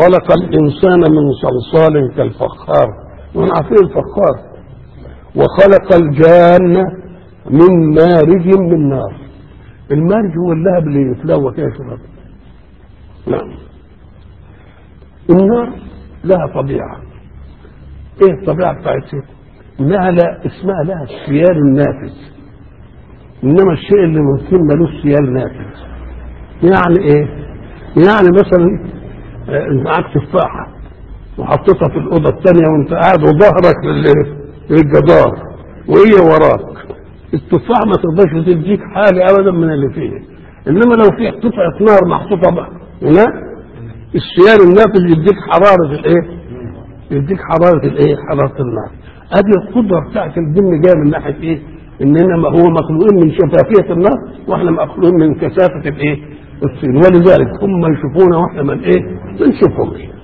خلق الإنسان من صلصال كالفخار ونعرفين الفخار وخلق الجان من مارج من نار المارج هو اللهب اللي يتلوى كده شرب نعم النار لها طبيعة ايه الطبيعة بتاعتها انها لا اسمها لها السيال النافذ انما الشيء اللي ممكن ملوش سيال نافذ يعني ايه يعني مثلا آه، انت معاك تفاحة وحطيتها في الأوضة الثانية وانت قاعد وظهرك لل- للجدار وهي وراك التفاح ما تقدرش تديك حاجة أبدا من اللي فيه إنما لو في قطعة نار محطوطة بقى هنا السيال النافذ يديك حرارة الإيه؟ يديك حرارة الإيه؟ حرارة النار أدي القدرة بتاعت الجن جاية من ناحية إيه؟ إننا ما هو مخلوقين من شفافية النار وإحنا مخلوقين من كثافة الإيه؟ الطين ولذلك هم يشوفونا وإحنا من إيه؟ ما نشوفهمش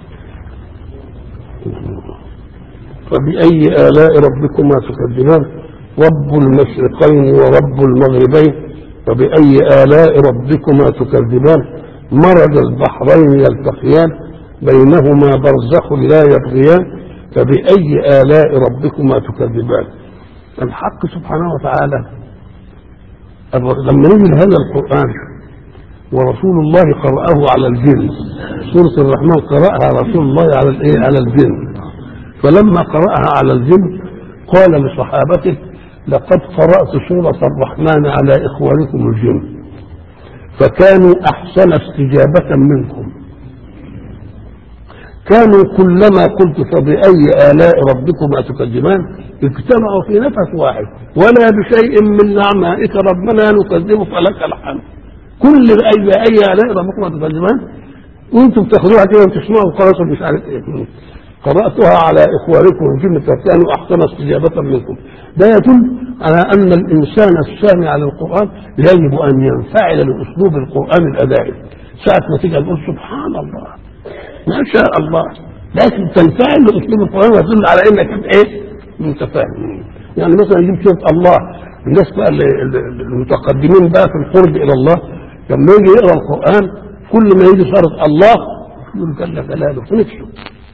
فبأي آلاء ربكما تكذبان رب المشرقين ورب المغربين فبأي آلاء ربكما تكذبان مرج البحرين يلتقيان بينهما برزخ لا يبغيان فبأي آلاء ربكما تكذبان الحق سبحانه وتعالى لما نزل هذا القرآن ورسول الله قرأه على الجن سورة الرحمن قرأها رسول الله على الايه على الجن فلما قرأها على الجن قال لصحابته لقد قرأت سورة الرحمن على إخوانكم الجن فكانوا أحسن استجابة منكم كانوا كلما قلت فبأي آلاء ربكما تكذبان اجتمعوا في نفس واحد ولا بشيء من نعمائك ربنا نكذب فلك الحمد كل بأي بأي آلاء ربكما تكذبان وانتم بتاخدوها كده وتسمعوا خلاص مش عارف ايه قرأتها على إخوانكم الجن فكانوا أحسن استجابة منكم ده يدل على أن الإنسان السامع للقرآن يجب أن ينفعل لأسلوب القرآن الأدائي ساعة ما تيجي تقول سبحان الله ما شاء الله لكن تنفعل لأسلوب القرآن ويدل على أنك أنت إيه متفاهم يعني مثلا يجيب سورة الله الناس بقى اللي- اللي- المتقدمين بقى في القرب إلى الله لما يجي يقرأ القرآن كل ما يجي صارت الله يقول جل جلاله في نفسه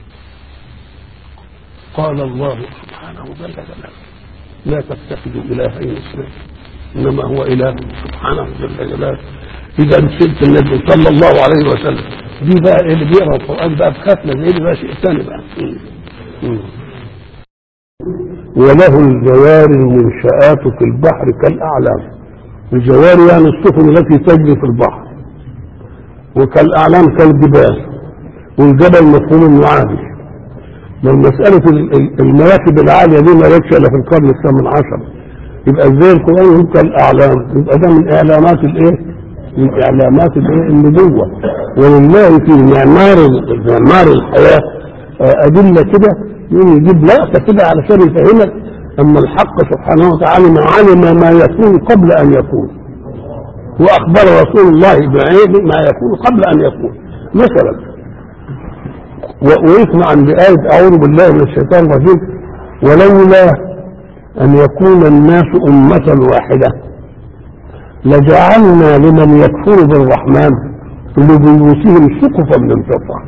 قال الله سبحانه جل جلاله لا تتخذوا الهين اثنين انما هو اله سبحانه جل جلاله اذا سلت النبي صلى الله عليه وسلم دي بقى إيه اللي بيقرا القران بقى بختمه زي دي بقى شيء ثاني بقى م. م. وله الجوار المنشآت في البحر كالأعلام الجوار يعني السفن التي تجري في البحر وكالأعلام كالجبال والجبل مفهوم انه عالي ما مسألة ال- ال- المراكب العالية دي ما جاتش إلا في القرن الثامن عشر يبقى ازاي القرآن هو كالأعلام يبقى ده من إعلامات الإيه؟ من إعلامات الإيه؟ النبوة ولله في معمار ال- معمار الحياة آه، أدلة كده يقوم يجيب لقطة كده علشان يفهمك أن الحق سبحانه وتعالى ما علم ما يكون قبل أن يكون وأخبر رسول الله بعلم ما يكون قبل أن يكون مثلا ويسمع عن بآية أعوذ بالله من الشيطان الرجيم ولولا أن يكون الناس أمة واحدة لجعلنا لمن يكفر بالرحمن لبيوتهم سقفا من فضة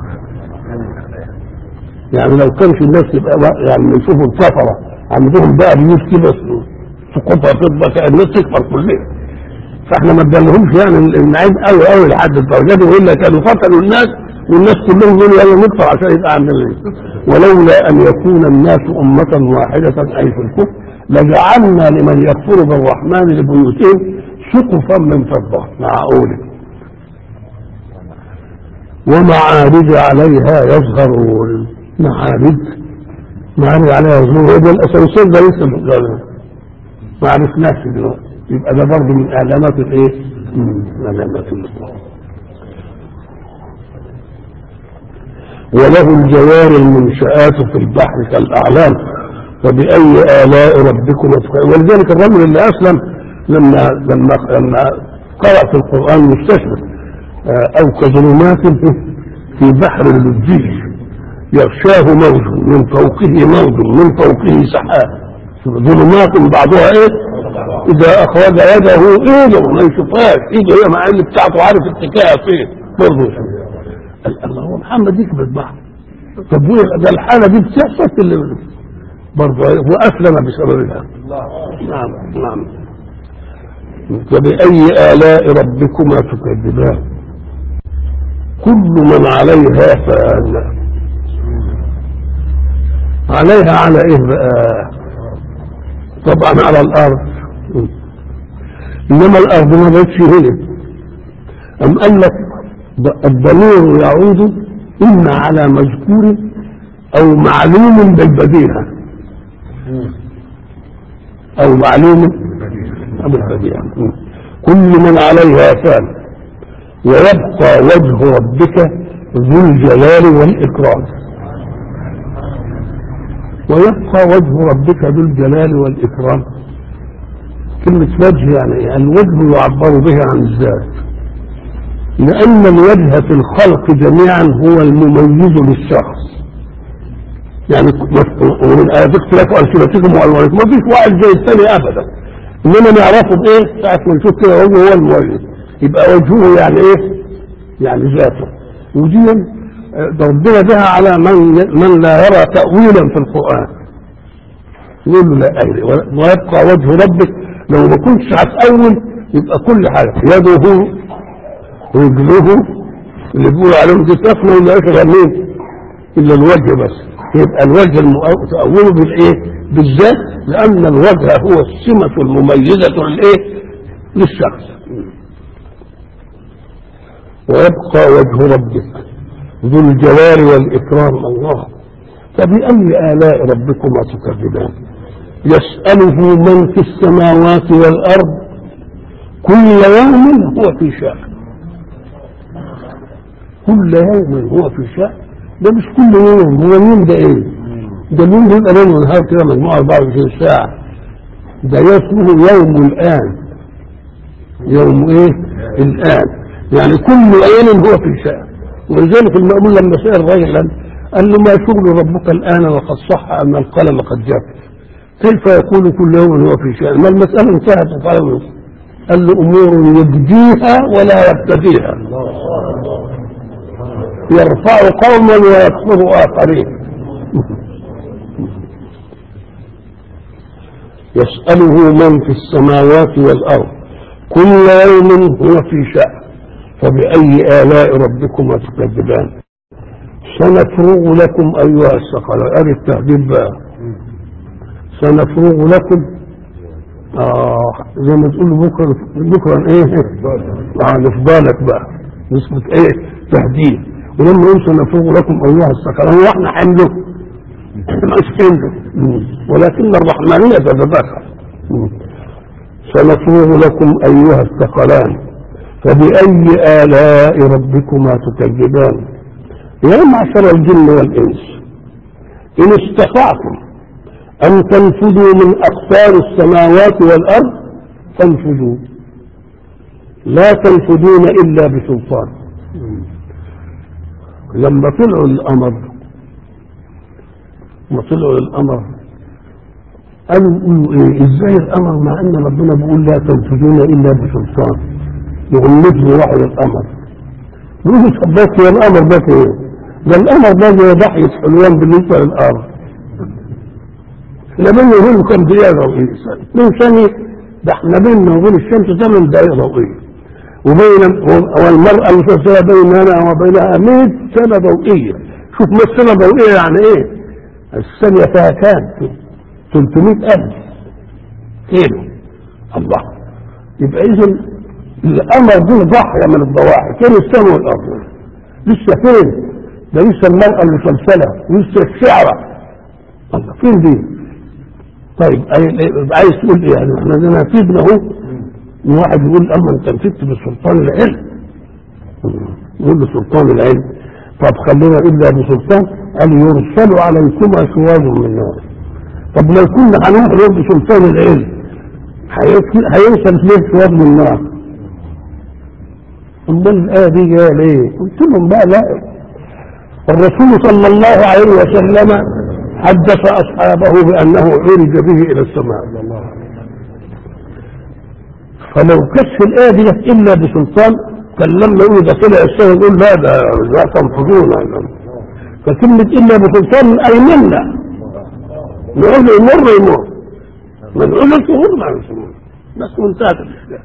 يعني لو كانش الناس يبقى بقى- يعني يشوفوا الكفرة عندهم بقى بيوت كده سقوطها فضة كأن الناس تكفر كلها فاحنا ما ادالهمش يعني النعيم قوي قوي لحد الدرجات دي والا كانوا قتلوا الناس والناس كلهم يقولوا يلا نكفر عشان يبقى عندنا إيه. ولولا ان يكون الناس امه واحده اي في الكفر لجعلنا لمن يكفر بالرحمن لبيوتهم سقفا من فضه معقوله ومعارج عليها يظهرون معارج معارج عليها يظهرون ده الاسانسير ده لسه ما عرفناش دلوقتي يبقى ده برضه من اعلامات الايه؟ من اعلامات الاسلام وله الجوار المنشآت في البحر كالأعلام فبأي آلاء ربكما تكذبان ولذلك الرجل اللي أسلم لما لما لما قرأ في القرآن مستشرق آه، أو كظلمات في بحر للجيش يغشاه موج من فوقه موج من فوقه سحاب ظلمات بعضها ايه اذا اخرج يده ايده ما يشوفهاش ايده هي مع اللي بتاعته عارف اتكاها فين برضه قال الله هو محمد يكبر بقى طب وإيه ده الحالة دي بتحصل في اللي برضه وأسلم بسببها نعم نعم فبأي آلاء ربكما تكذبان كل من عليها فان عليها على ايه بقى طبعا على الارض انما الارض ما بقتش هنا ام قال لك الضمير يعود اما على مذكور او معلوم بالبديهه او معلوم بالبديهه كل من عليها فان ويبقى وجه ربك ذو الجلال والإكرام ويبقى وجه ربك ذو الجلال والإكرام كلمة وجه يعني الوجه يعبر به عن الذات لأن الوجه في الخلق جميعا هو المميز للشخص يعني ومن آيات اختلاف ألسنتكم وألوانكم ما فيش واحد زي الثاني أبدا إنما نعرفه بإيه ساعة ما نشوف كده وجهه هو المميز يبقى وجهه يعني ايه يعني ذاته ودي ربنا بها على من من لا يرى تأويلا في القرآن يقول له لا أهلي ويبقى وجه ربك لو ما كنتش هتأول يبقى كل حاجة يده رجله اللي بيقولوا عليهم دي تفنى ولا يشغل مين إلا الوجه بس يبقى الوجه تأوله بالإيه بالذات لأن الوجه هو السمة المميزة للإيه للشخص ويبقى وجه ربك ذو الجلال والإكرام الله فبأي آلاء ربكما تكذبان يسأله من في السماوات والأرض كل يوم هو في شأن كل يوم هو في شأن ده مش كل يوم هو اليوم ده ايه ده اليوم بيبقى ليل ونهار كده مجموعة 24 ساعة ده اسمه يوم الآن يوم ايه الآن يعني كل عين هو في شأن ولذلك المأمون لما سأل رجلا قال له ما شغل ربك الآن وقد صح أن القلم قد جف كيف يكون كل يوم هو في شأن ما المسألة انتهت وقال قال له أمور يبديها ولا يبتديها يرفع قوما ويكفر آخرين يسأله من في السماوات والأرض كل يوم هو في شأن فبأي آلاء ربكما تكذبان سنفرغ لكم أيها الثقلان أدي التهديد بقى سنفرغ لكم آه زي ما تقول بكرة بكرة إيه آه نفضالك بقى نسبة إيه تهديد ولما يقول سنفرغ لكم أيها الثقلان وإحنا حمله مش حمله ولكن الرحمانية تتدخل سنفرغ لكم أيها الثقلان فبأي آلاء ربكما تكذبان يا معشر الجن والإنس إن استطعتم أن تنفذوا من أقطار السماوات والأرض فانفذوا لا تنفذون إلا بسلطان لما طلعوا الأمر لما طلعوا الأمر قالوا قولوا إيه إزاي الأمر مع أن ربنا بيقول لا تنفذون إلا بسلطان يغلبني واحد الامر يقول طب بس يا الامر ده ايه؟ ده الامر ده زي ضحية حلوان بالنسبة للارض لما يقول كم دقيقة ضوئية اثنين ثانية ده احنا بيننا وبين الشمس ثمان دقائق ضوئية وبين والمرأة المسلسلة بيننا وبينها 100 سنة ضوئية شوف 100 سنة ضوئية يعني ايه؟ الثانية فيها كام؟ 300000 كيلو الله يبقى إذا الامر دي ضحيه من الضواحي فين السماء والارض لسه فين ده لسه المراه المسلسله لسه الشعره الله فين دي طيب عايز تقول ايه يعني احنا عندنا نفيدنا اهو واحد يقول اما انت نفدت بسلطان العلم يقول له سلطان العلم طب خلينا الا بسلطان قال يرسل عليكما شواظ من نار طب لو كنا هنروح بسلطان العلم هيوصل فيه شواظ من نار امال الايه دي جايه ليه؟ قلت لهم بقى لا الرسول صلى الله عليه وسلم حدث اصحابه بانه عرج به الى السماء فلو كشف الايه دي الا بسلطان كان لما يقول ده طلع السنة يقول لا ده لا تنفذون فكلمة إلا بسلطان أي منا نقول له يمر يمر ما نقول له تمر ما يمر بس منتهى الإشكال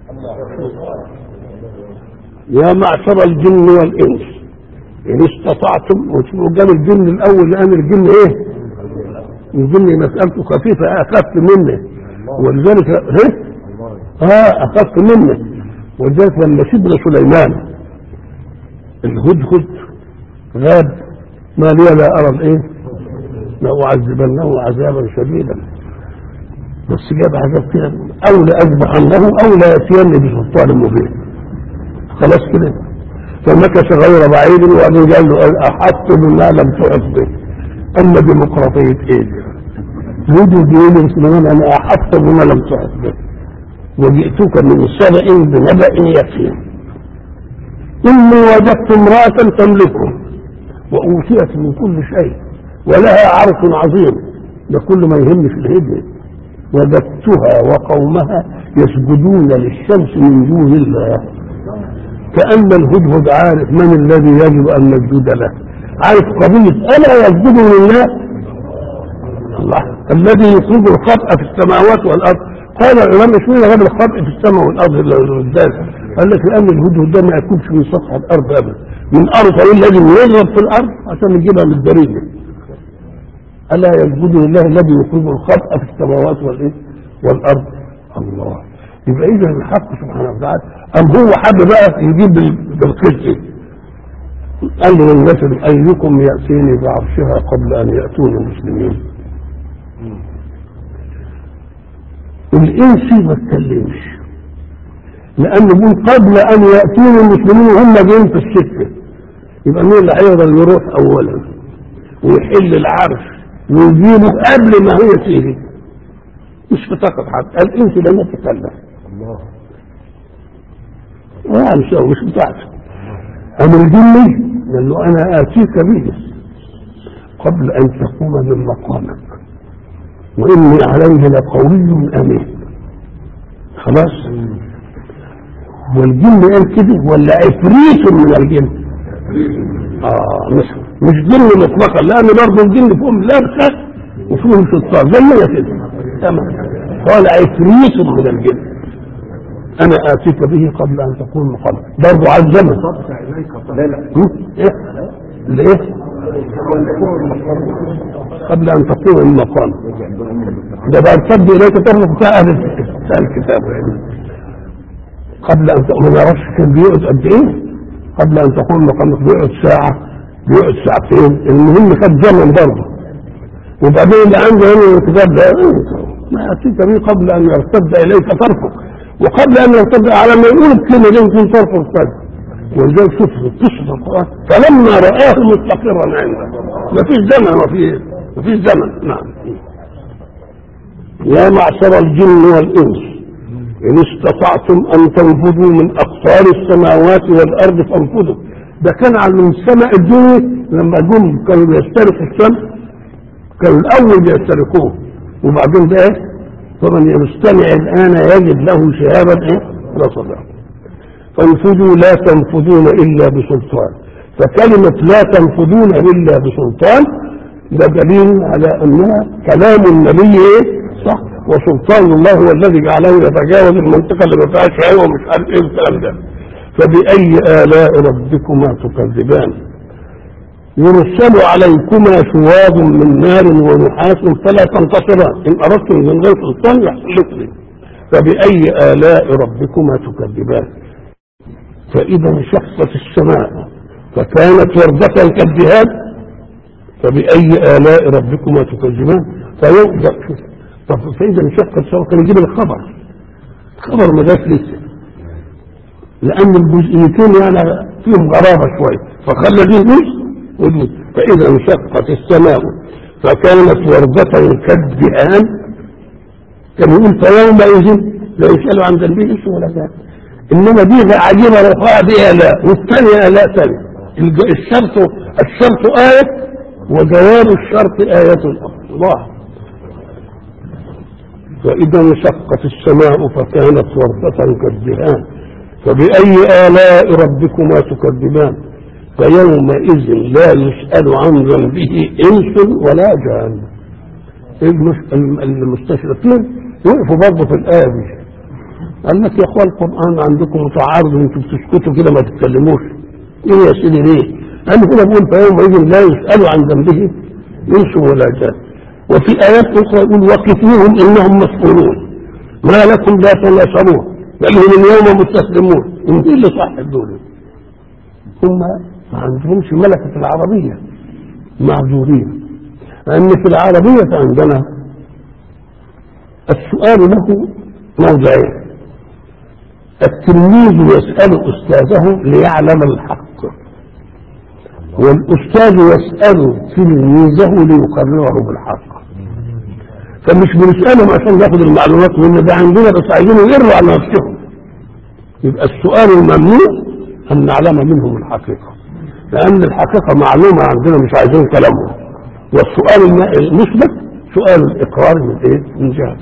يا معشر الجن والإنس إن استطعتم وشوفوا جاب الجن الأول لأن الجن إيه؟ الجن مسألته خفيفة أخف منه ولذلك إيه؟ اه اخف منه ولذلك لما سيدنا سليمان الهدهد غاب ما لي لا ارى الايه لاعذبنه عذابا شديدا بس جاب عذاب كده او لاذبحنه او لا ياتيني بسلطان مبين خلاص كده فمكث غير بعيد وبعدين قال له احطت بما لم تحط به اما ديمقراطيه ايه هدهد بيقول لسليمان انا احطت بما لم تحط به وجئتك من سبأ بنبأ يقين إني وجدت امرأة تملكهم وأوتيت من كل شيء ولها عرش عظيم ده كل ما يهم في الهدن وجدتها وقومها يسجدون للشمس من دون الله كأن الهدهد عارف من الذي يجب أن نسجد له عارف قضية ألا يسجد لله الله الذي يخرج الخطأ في السماوات والأرض قال العلماء شو غير الخطأ في السماء والارض الازاز قال لك لان الهدهد ده ما يكونش من سطح الارض ابدا من ارض طويل لازم يضرب في الارض عشان يجيبها من الدريجه الا يسجد لله الذي يخرج الخطأ في السماوات والايه والارض الله يبقى اذا الحق سبحانه وتعالى ام هو حب بقى يجيب بالقسط قال له للناس ايكم ياتيني بعرشها قبل ان ياتوني مسلمين الانس ما اتكلمش لانه بيقول قبل ان ياتون المسلمين وهم جايين في السكه يبقى مين اللي هيقدر يروح اولا ويحل العرش ويجيبه قبل ما هي تيجي مش في طاقة حد الانس لم يتكلم الله يعني شو مش بتاعته امر الجني قال له انا اتيك به قبل ان تقوم من مقامك واني عليه لقوي امين خلاص والجن قال كده ولا عفريت من الجن اه مش مش جن مطلقا لان برضه الجن فيهم لابسه وفيهم سلطان زي ما كده تمام قال عفريت من الجن انا اتيك به قبل ان تكون مقامك برضه عزمه صدق اليك لا لا ايه ليه قبل ان تقوم من مقام ده بقى تصدق اليك ترفق بتاع اهل بتاع الكتاب يعني قبل ان تقوم ما نعرفش كان بيقعد قد ايه قبل ان تقوم مقامك بيقعد ساعه بيقعد ساعتين المهم خد زمن برضه وبعدين اللي عنده هنا الكتاب ده ما اتيك به قبل ان يرتد اليك طرفك وقبل ان يرتد على ما يقول الكلمه دي يمكن طرفه ارتد ولذلك شوف قصه القران فلما رآه مستقرا عنده ما فيش زمن ما فيش ما فيش زمن نعم يا معشر الجن والانس ان استطعتم ان تنفذوا من اقطار السماوات والارض فانفذوا ده كان على من السماء الدنيا لما جم كانوا بيسترقوا الشمس كانوا الاول بيسترقوه وبعدين ده ايه فمن يستمع الان يجد له شهابا ايه رصدا فانفذوا لا تنفذون الا بسلطان فكلمة لا تنفذون الا بسلطان ده دليل على انها كلام النبي ايه صح وسلطان الله هو الذي جعله يتجاوز المنطقة اللي ما فيهاش عيوة ومش عارف ايه الكلام ده فبأي آلاء ربكما تكذبان يرسل عليكما شواظ من نار ونحاس فلا تنتصران ان اردتم من غير سلطان يحصل لكم فبأي آلاء ربكما تكذبان فإذا انشقت السماء فكانت وردة كالدهان فبأي آلاء ربكما تكذبان فيبدأ طب فإذا انشقت السماء كان يجيب الخبر الخبر ما جاش لسه لأن الجزئيتين يعني فيهم غرابة شوية فخلى دي جزء ودي فإذا انشقت السماء فكانت وردة كالدهان كان يقول فيومئذ لا يسأل عن ذنبه إيش ولا ذات انما دي عجيبه رفاع بها لا والثانيه لا ثانيه الشرط الشرط آية وجواب الشرط آية الله فإذا انشقت السماء فكانت وردة كالدهان فبأي آلاء ربكما تكذبان فيومئذ لا يسأل عن ذنبه إنس ولا جان المش- الم- المستشرقين وقفوا برضه في الآية دي قال لك يا اخوان القرآن عندكم متعارض وانتم بتسكتوا كده ما تتكلموش ايه يا سيدي ليه؟ انا هنا بقول فيومئذ لا يسأل عن ذنبه انس ولا جان وفي آيات أخرى يقول وقفوهم إنهم مسؤولون ما لكم لا تناصرون بل هم اليوم مستسلمون انت اللي صح دول هم ما عندهمش ملكة العربية معذورين لأن في العربية عندنا السؤال له موضعين التلميذ يسأل أستاذه ليعلم الحق والأستاذ يسأل تلميذه ليقرره بالحق فمش بنسألهم عشان ياخد المعلومات وإن ده عندنا بس عايزينه يقروا على نفسهم يبقى السؤال الممنوع أن نعلم منهم الحقيقة لأن الحقيقة معلومة عندنا مش عايزين كلامهم والسؤال الم- المثبت سؤال الإقرار من إيه؟ من جهة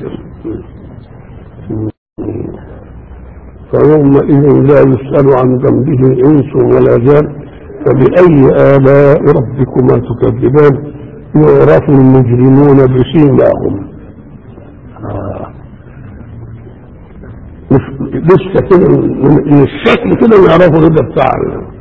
فيومئذ لا يسأل عن ذنبه إنس ولا جان فبأي آلاء ربكما تكذبان يعرف المجرمون بسيماهم آه. مش- لسه كده من من الشكل كده يعرفوا ده بتاع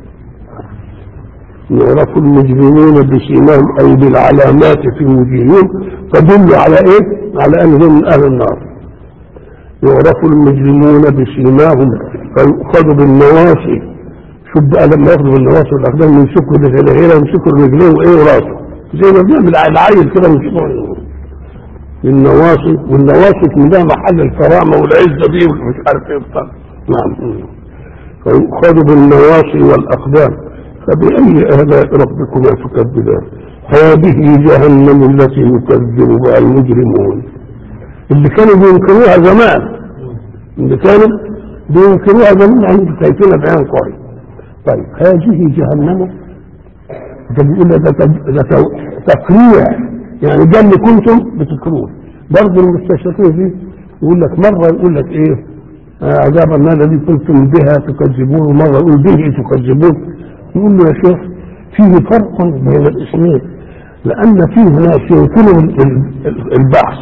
يعرف المجرمون بسيماهم أي بالعلامات في وجوههم تدل على إيه؟ على أنهم من أهل النار يعرف المجرمون بسيماهم فيؤخذ بالنواصي شوف بقى لما ياخذوا بالنواصي والاقدام يمسكوا الهيله يمسكوا رجليه وايه وراسه زي ما بيعمل العيل كده يمسكوا بالنواصي والنواصي من ده محل الكرامه والعزه دي ومش عارف ايه بتاع نعم فيؤخذ بالنواصي والاقدام فبأي آلاء ربكما تكذبان هذه جهنم التي يكذب بها المجرمون اللي كانوا بينكروها زمان اللي كانوا بينكروها زمان عند شايفينها بعين كويس طيب هذه جهنم ده بيقول ده تج- ده تو- تقريع يعني ده اللي كنتم بتكروه برضه المستشرقين دي يقول لك مره يقول لك ايه آه، عذاب النار الذي كنتم بها تكذبون ومره يقول به تكذبون يقول له يا شيخ فيه فرق بين الاسمين لان فيه ناس ينكروا ال- ال- البعث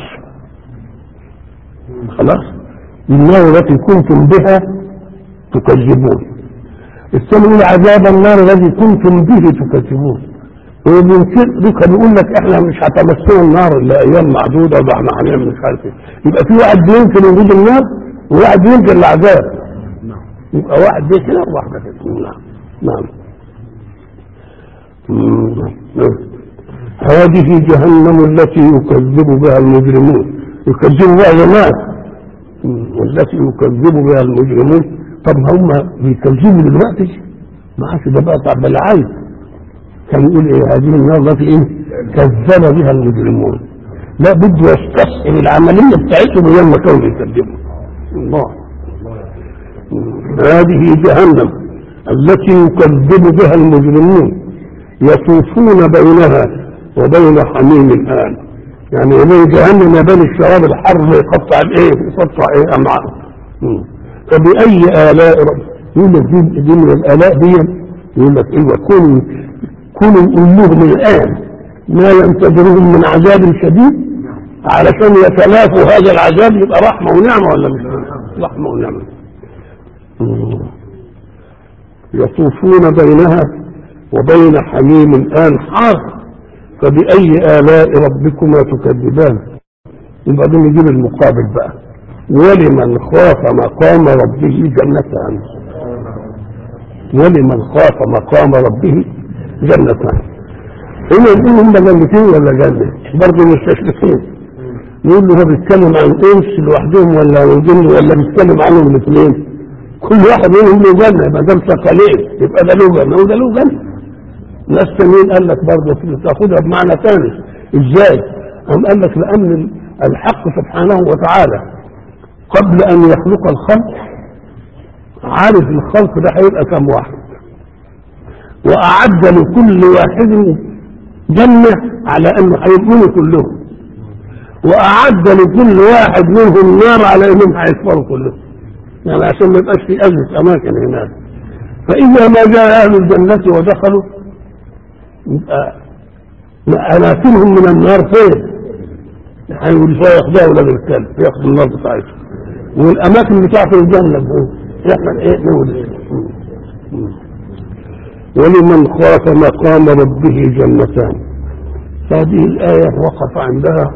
خلاص النار التي كنتم بها تكذبون الثاني يقول عذاب النار الذي كنتم به تكذبون وبينكر بك بيقول لك احنا مش هتمسنا النار الا ايام معدوده وده احنا هنعمل مش عارف ايه يبقى في واحد بينكر وجود النار وواحد بينكر العذاب يبقى واحد دي كده وواحده كده نعم نعم مم. نعم. هذه جهنم التي يكذب بها المجرمون يكذب بها زمان والتي يكذب بها المجرمون طب هم بيكذبوا دلوقتي ما عادش ده بقى طب بالعين كان يقول ايه هذه النار التي ايه كذب بها المجرمون لا بده يستصحب العمليه بتاعتهم ايام ما كانوا بيكذبوا الله هذه جهنم التي يكذب بها المجرمون يطوفون بينها وبين حميم الآن يعني وبين جهنم وبين الشراب الحر يقطع الايه يقطع ايه امعاء مم. فبأي آلاء رب يقول لك دي, دي من الآلاء دي يقول لك ايوه كونوا كونوا نقول لهم الآن ما ينتظرهم من عذاب شديد علشان يتلافوا هذا العذاب يبقى رحمة ونعمة ولا مش رحمة ونعمة مم. يطوفون بينها وبين حميم الآن حار فبأي آلاء ربكما تكذبان يبقى دول نجيب المقابل بقى ولمن خاف مقام ربه جنتان ولمن خاف مقام ربه جنتان هنا يقول هم جنتين ولا جنة برضه مستشرقين يقول له هو بيتكلم عن انس لوحدهم ولا عن الجن ولا بيتكلم عنهم الاثنين كل واحد منهم له جنة ما دام ثقلين يبقى ده له جنة وده له جنة ناس تانيين قال لك برضه تاخدها بمعنى ثاني ازاي؟ قام قال لك لان الحق سبحانه وتعالى قبل ان يخلق الخلق عارف الخلق ده هيبقى كم واحد واعد لكل واحد جنه على انه هيؤمنوا كلهم واعد لكل واحد منهم نار على انهم هيكفروا كلهم يعني عشان ما يبقاش في أزمة أماكن هناك فإذا ما جاء أهل الجنة ودخلوا يبقى أماكنهم من النار فين؟ هيقول شوية ياخدوها ولاد الكلب ياخدوا النار بتاعتهم والأماكن بتاعت الجنة احنا ايه نقول ولمن خاف مقام ربه جنتان هذه الآية وقف عندها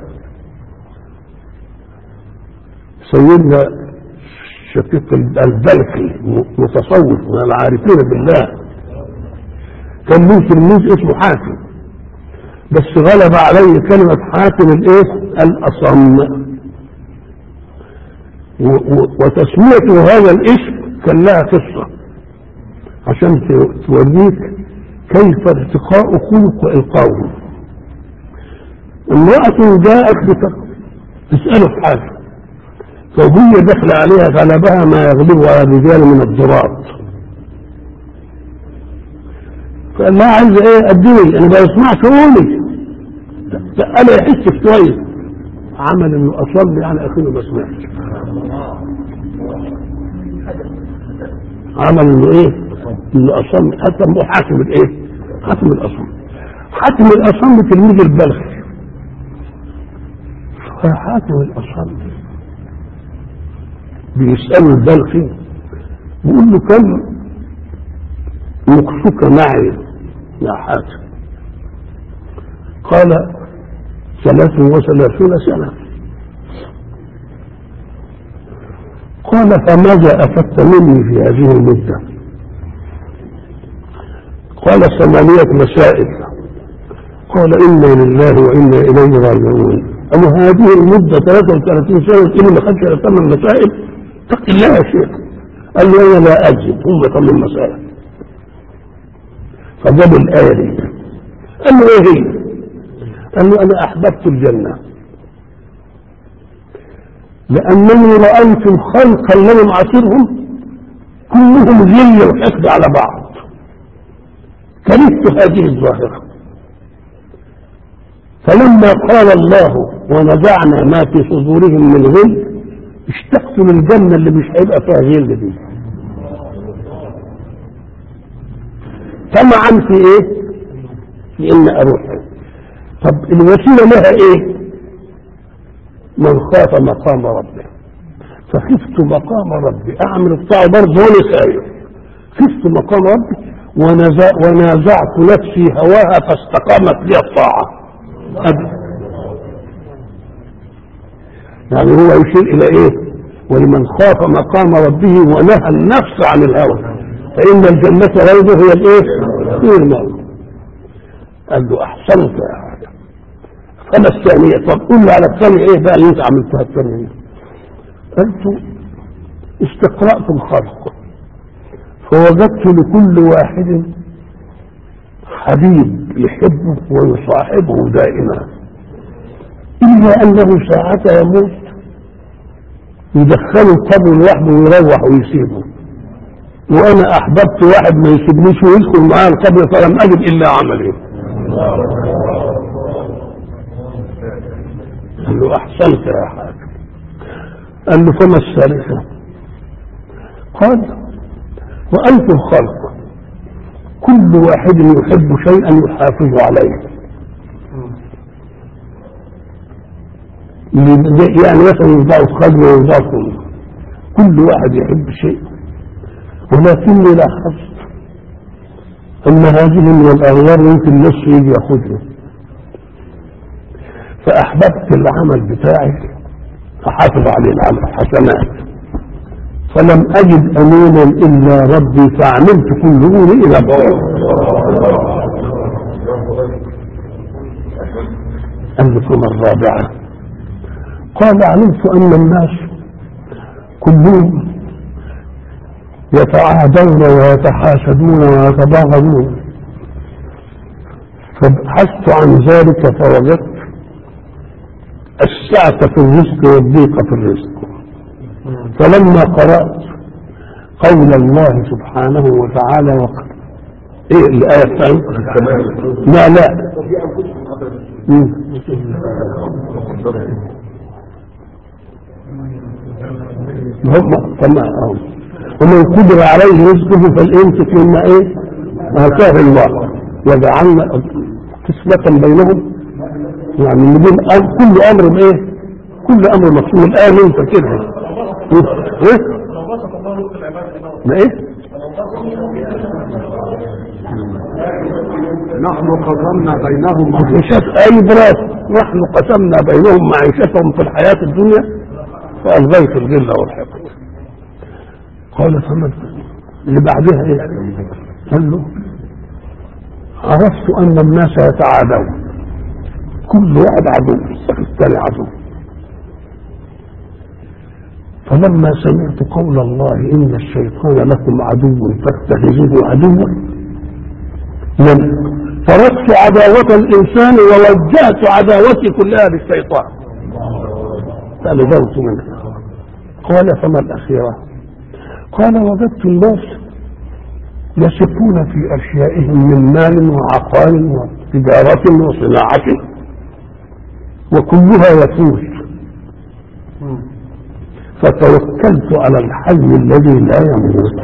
سيدنا شقيق البلخي متصوف من العارفين بالله كان له تلميذ اسمه حاتم بس غلب عليه كلمة حاتم الايه الأصم وتسميته هذا الاسم كان لها قصة عشان توريك كيف ارتقاء خلق القوم امرأة جاءت تسأله في حاجة فهي دخل عليها غلبها ما يغلبه على الرجال من الضراب فقال لها عايز ايه اديني انا ما بسمعش قولي انا يحس شويه عمل انه اصلي يعني اخيه ما سمعش عمل انه ايه انه اصلي حتى مو حاتم الايه حاتم الاصم حاتم الاصم تلميذ البلخي فحاتم الاصم بيسأله البلخي بيقول له كم مقصك معي يا حاتم قال ثلاث وثلاثون سنة قال فماذا أفدت مني في هذه المدة قال ثمانية مسائل قال إنا لله وإنا إليه راجعون أما هذه المدة 33 سنة إني ما خدش ثمان مسائل اتق الله يا شيخ قال له أنا لا أكذب هم ثمان مسائل فجاب الآية دي قال له إيه هي؟ قال له أنا أحببت الجنة لأنني رأيت الخلق الذي معاصرهم كلهم ذل وحقد على بعض كرهت هذه الظاهرة فلما قال الله ونزعنا ما في صدورهم من غل اشتقت للجنة اللي مش هيبقى فيها غل دي طمعا في ايه؟ في ان اروح طب الوسيله لها ايه؟ من خاف مقام ربه فخفت مقام ربي اعمل الطاعه برضه وانا خايف خفت مقام ربي ونزع ونازعت نفسي هواها فاستقامت لي الطاعه أبدا يعني هو يشير الى ايه؟ ولمن خاف مقام ربه ونهى النفس عن الهوى فإن الجنة روضه هي الإيه؟ هي الموت قال له أحسنت يا حاجة فما الثانية طب قول لي على الثانية إيه بقى اللي أنت عملتها الثانية قلت استقرأت الخلق فوجدت لكل واحد حبيب يحبه ويصاحبه دائما إلا أنه ساعة يموت يدخله القبر لوحده ويروح ويسيبه وانا احببت واحد ما يسيبنيش ويدخل معايا القبر فلم اجد الا عملي قال له احسنت يا حاكم قال له فما الثالثه قال رايت الخلق كل واحد يحب شيئا يحافظ عليه يعني مثلا يوضعوا خدمه ويوضعوا كل واحد يحب شيء ولكني لاحظت ان هذه من الاغيار يمكن نص يجي ياخذها فاحببت العمل بتاعي احافظ عليه العمل حسنات فلم اجد امينا الا ربي فعملت كل اموري الى بعض الكم الرابعه قال علمت ان الناس كلهم يتعادون ويتحاسدون ويتباغضون فبحثت عن ذلك فوجدت السعة في الرزق والضيق في الرزق فلما قرأت قول الله سبحانه وتعالى وقال ايه الآية الثانية؟ لا لا هم فما ومن قدر عليه رزقه فالامسك مما ايه اتاه الله وجعلنا قسمة بينهم يعني نقول كل امر بايه كل امر مقسوم الان انت كده ايه ما ايه نحن قسمنا بينهم معيشة اي براس نحن قسمنا بينهم معيشتهم في الحياة الدنيا فألغيت الغلة والحقد قال فمن اللي بعدها ايه قال له عرفت ان الناس يتعادون كل واحد عدو الثاني عدو فلما سمعت قول الله ان الشيطان لكم عدو فاتخذوه عدوا لم تركت عداوة الإنسان ووجهت عداوتي كلها للشيطان فنزلت منه قال فما الأخيرة قال وجدت الناس يسفون في أشيائهم من مال وعقار وتجارة وصناعة وكلها يفوز فتوكلت على الحي الذي لا يموت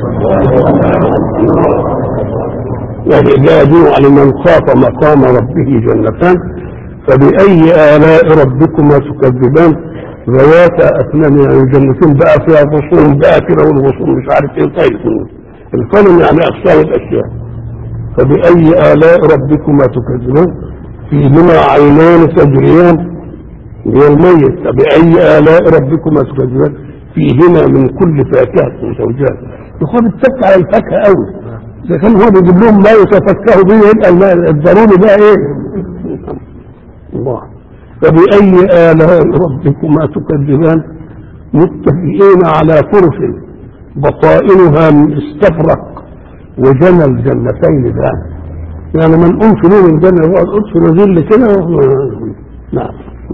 وعباد لمن خاف مقام ربه جنتان فبأي آلاء ربكما تكذبان ذواتا أثنان يعني جنتين بقى فيها غصون بقى كده والغصون مش عارف ايه طيب القلم يعني أقسام الأشياء فبأي آلاء ربكما تكذبان فيهما عينان تجريان هي الميت فبأي آلاء ربكما تكذبان فيهما من كل فاكهة زوجان يخوض التك على الفاكهة قوي إذا كان هو بيجيب لهم ما يتفكهوا به يبقى الماء الضروري بقى إيه؟ الله فبأي آلاء ربكما تكذبان متكئين على فرش بطائنها من استفرق وجنى الجنتين دان يعني ما نقومش نور الجنة يقعد قدس نزل كده نعم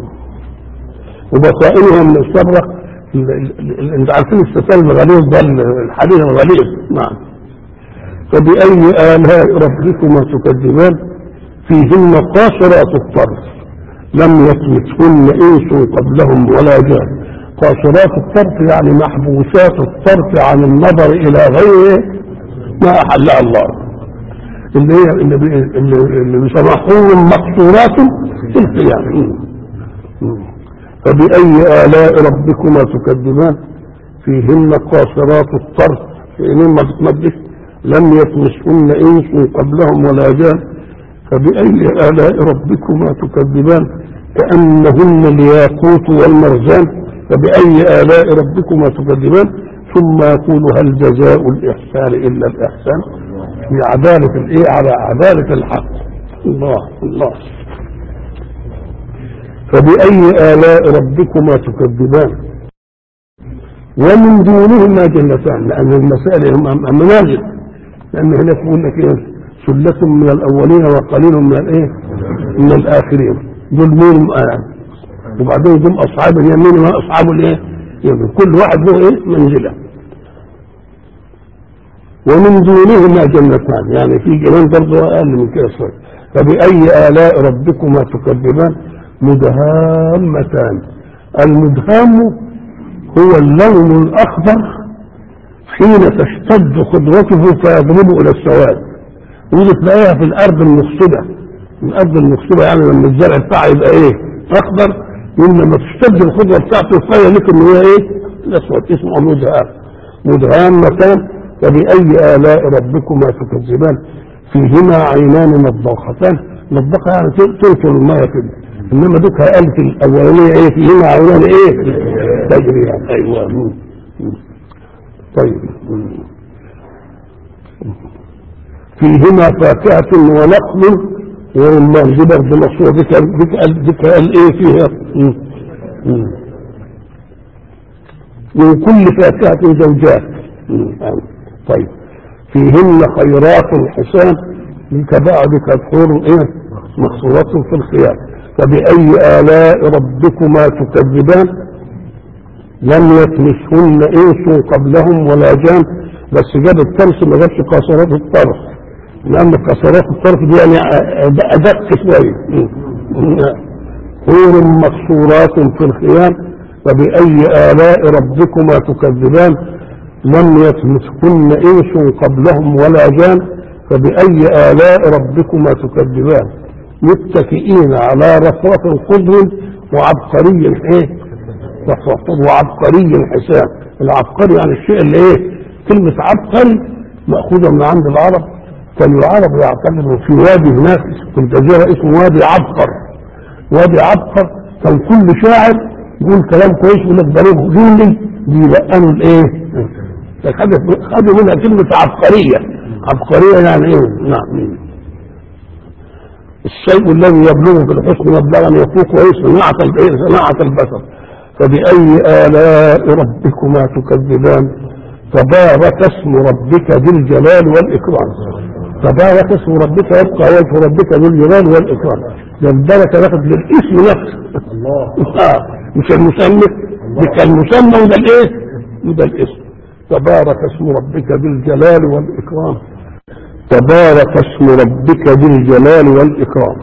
وبطائنها من استفرق انت عارفين الستان الغليظ ده الحديد الغليظ نعم فبأي آلاء ربكما تكذبان فيهن قاصرات الطرف لم يطمثهن انس قبلهم ولا جان قاصرات الطرف يعني محبوسات الطرف عن النظر الى غيره ما احلها الله اللي هي اللي بي اللي, اللي بيسمحوهم مقصورات في القيام فبأي آلاء ربكما تكذبان فيهن قاصرات الطرف فإنهن ما تتمدش لم يطمسهن انس قبلهم ولا جان فبأي آلاء ربكما تكذبان كأنهن الياقوت والمرجان فبأي آلاء ربكما تكذبان ثم يقول هل جزاء الإحسان إلا الإحسان في عدالة الإيه على عدالة الحق الله الله فبأي آلاء ربكما تكذبان ومن دونهما جنتان لأن المسائل هم منازل لأن هناك يقول لك إيه سلة من الأولين وقليل من الإيه من الآخرين دول مين آه. وبعدين دول أصحاب اليمين وأصحاب الإيه يعني كل واحد له إيه منزلة ومن دونهما جنتان يعني في جنان برضه أقل من كده شوية فبأي آلاء ربكما تكذبان مدهامتان المدهام هو اللون الأخضر حين تشتد خضرته فيضرب إلى السواد ودي تلاقيها في الأرض المخصبة الأرض المخصبة يعني لما الزرع بتاعها يبقى إيه أخضر يوم لما تشتد الخضرة بتاعته فهي لك إن هي إيه الأسود اسمه مدهام مدهامتان فبأي آلاء ربكما تكذبان فيهما عينان نضاختان نضاخة يعني تنشر المية كده انما دوكها قالت الاولانيه ايه فيهما عينان ايه تجري ايوه طيب فيهما فاكهة ونخل والله دي برضه مصروف ديك ديك ديك قال ايه فيها من كل فاكهة زوجات طيب فيهن خيرات حسان كبعد كالحور ايه مقصورات في الخيام فبأي آلاء ربكما تكذبان لم يطمسهن انس قبلهم ولا جان بس جاب الطرف ما جابش قاصرات الطرف لان قاصرات الطرف دي يعني ادق شويه حور مقصورات في الخيام فبأي آلاء ربكما تكذبان لم يطمثكن إنس قبلهم ولا جان فبأي آلاء ربكما تكذبان متكئين على رفرف خضر وعبقري ايه رفرف وعبقري حسان العبقري يعني الشيء اللي ايه كلمة عبقري مأخوذة من عند العرب كانوا العرب يعتبروا في وادي هناك في الجزيرة اسمه وادي عبقر وادي عبقر كان كل شاعر يقول كلام كويس يقول لك ده له جولي بيلقنوا الايه؟ خدوا خدوا منها كلمة عبقرية عبقرية يعني ايه؟ نعم الشيء الذي يبلغ في الحسن مبلغا يفوق ويسر صناعة الايه؟ صناعة البشر فبأي آلاء ربكما تكذبان تبارك اسم ربك ذي الجلال والإكرام تبارك اسم ربك يبقى وجه ربك ذو الجلال والإكرام ده البركة دخلت للاسم نفسه الله مش المسمى ده المسمى وده الايه؟ وده الاسم تبارك اسم ربك ذي الجلال والإكرام تبارك اسم ربك ذي الجلال والإكرام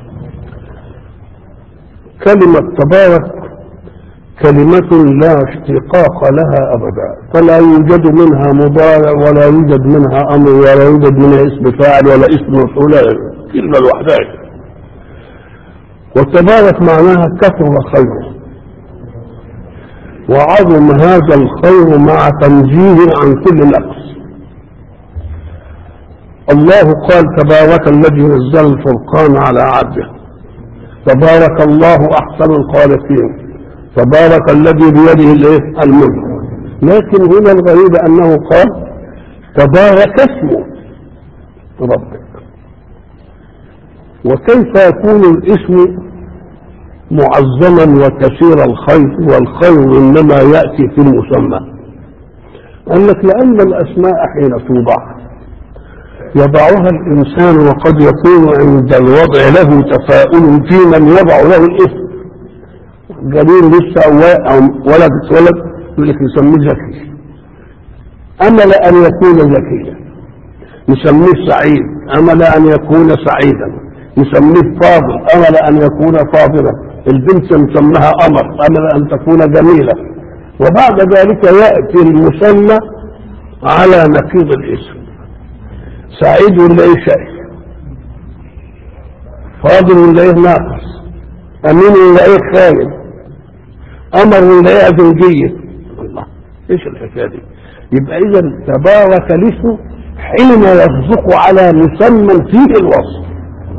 كلمة تبارك كلمة لا اشتقاق لها أبدا فلا يوجد منها مضارع ولا يوجد منها أمر ولا يوجد منها اسم فاعل ولا اسم مفعول كلمة لوحدها وتبارك معناها كثر خيره وعظم هذا الخير مع تنزيه عن كل نقص الله قال تبارك الذي نزل الفرقان على عبده تبارك الله احسن الخالقين تبارك الذي بيده الايه الملك لكن هنا الغريب انه قال تبارك اسم ربك وكيف يكون الاسم معظما وكثير الخير والخير انما ياتي في المسمى قال لك لان الاسماء حين توضع يضعها الانسان وقد يكون عند الوضع له تفاؤل في من يضع له الاسم جميل لسه او ولد اتولد يقول لك نسميه ذكي امل ان يكون ذكيا نسميه سعيد امل ان يكون سعيدا نسميه فاضل امل ان يكون فاضلا البنت نسميها قمر امل ان تكون جميله وبعد ذلك ياتي المسمى على نقيض الاسم سعيد ولا ايه شقي فاضل ولا ايه ناقص امين ولا ايه خاين امر ولا ايه زوجيه الله ايش الحكايه دي يبقى اذا تبارك الاسم حين يصدق على مسمى فيه الوصف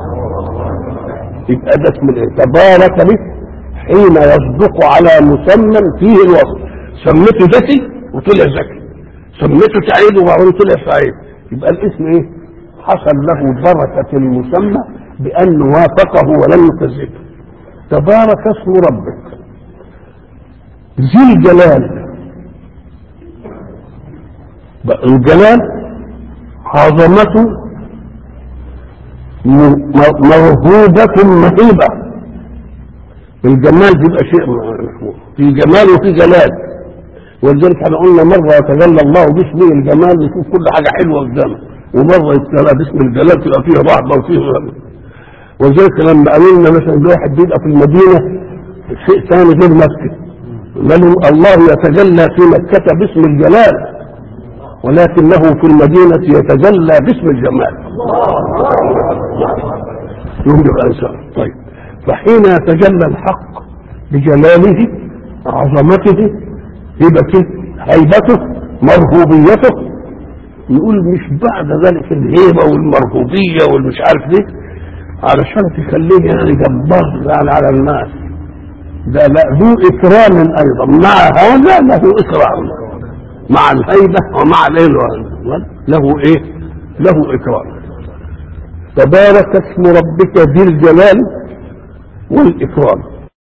يبقى ده اسم الايه تبارك الاسم حين يصدق على مسمى فيه الوصف سميته ذكي وطلع ذكي سميته سعيد وبعدين طلع سعيد يبقى الاسم ايه حصل له بركة المسمى بأن وافقه ولم يكذبه تبارك اسم ربك ذي الجلال الجلال عظمته مرهوبة مهيبة الجمال بيبقى شيء محمود في جمال وفي جلال ولذلك احنا قلنا مرة يتجلى الله باسمه الجمال يشوف كل حاجة حلوة قدامه ومرة يتجلى باسم الجلال تبقى فيه رهبة وفيه ولذلك لما قالوا مثلا الواحد بيبقى في المدينة شيء ثاني غير مكة الله يتجلى في مكة باسم الجلال ولكنه في المدينة يتجلى باسم الجمال يوجد الإنسان طيب فحين يتجلى الحق بجلاله عظمته هبته هيبته مرهوبيته يقول مش بعد ذلك الهيبة والمرهوبية والمش عارف ليه علشان تخليه يعني جبار يعني على الناس ده لا ذو إكرام أيضا مع هذا له إكرام مع الهيبة ومع الايه له ايه له اكرام تبارك اسم ربك ذي الجلال والاكرام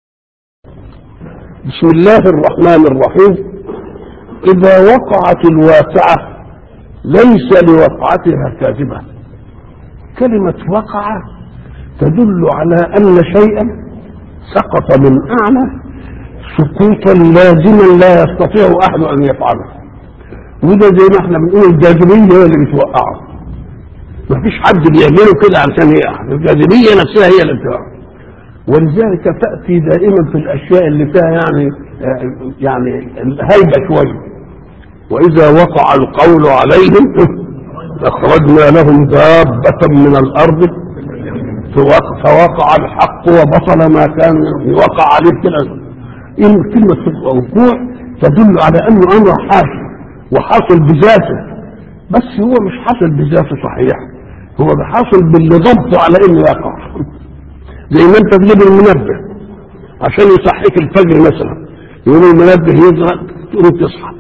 بسم الله الرحمن الرحيم اذا وقعت الواقعة ليس لوقعتها كاذبة كلمة وقع تدل على ان شيئا سقط من اعلى سقوطا لازما لا يستطيع احد ان يفعله وده زي ما احنا بنقول الجاذبيه هي اللي بتوقعه ما فيش حد بيعمله كده عشان يقع الجاذبيه نفسها هي اللي بتوقعه ولذلك تاتي دائما في الاشياء اللي فيها يعني آه، يعني هيبه شويه واذا وقع القول عليهم اخرجنا لهم دابه من الارض فوق- فوقع الحق وبطل ما كان وقع عليه كده إن كلمة الوقوع تدل على أنه أمر حاصل وحاصل بذاته بس هو مش حاصل بذاته صحيح هو حاصل باللي ضبطه على انه يقع زي ما انت تجيب المنبه عشان يصحيك الفجر مثلا يقوم المنبه يضرب تقوم تصحى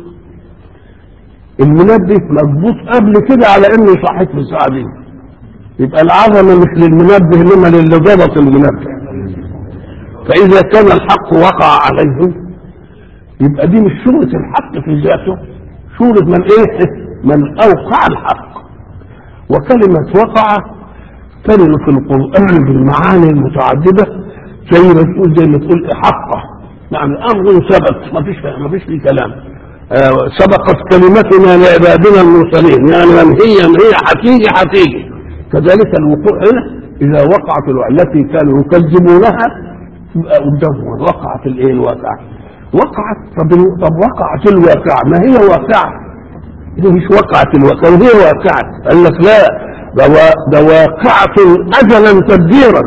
المنبه مضبوط قبل كده على انه يصحيك في الساعه دي يبقى العظمه مش للمنبه انما للي ضبط المنبه فاذا كان الحق وقع عليهم يبقى دي مش شورة الحق في ذاته شورة من ايه من اوقع الحق وكلمة وقع ترد في القرآن بالمعاني المتعددة زي ما تقول زي ما تقول حقه يعني امر ثبت ما فيش ما فيش فيه كلام آه سبقت كلمتنا لعبادنا المرسلين يعني من هي من هي هتيجي هتيجي كذلك الوقوع هنا اذا وقعت الوقع التي كانوا يكذبونها تبقى قدامهم وقعت الايه الواقعه وقعت طب طب وقعت الواقعه ما هي واقعه هي مش وقعت الواقعه وهي واقعه قال لك لا ده وا- ده واقعه اجلا تدبيرا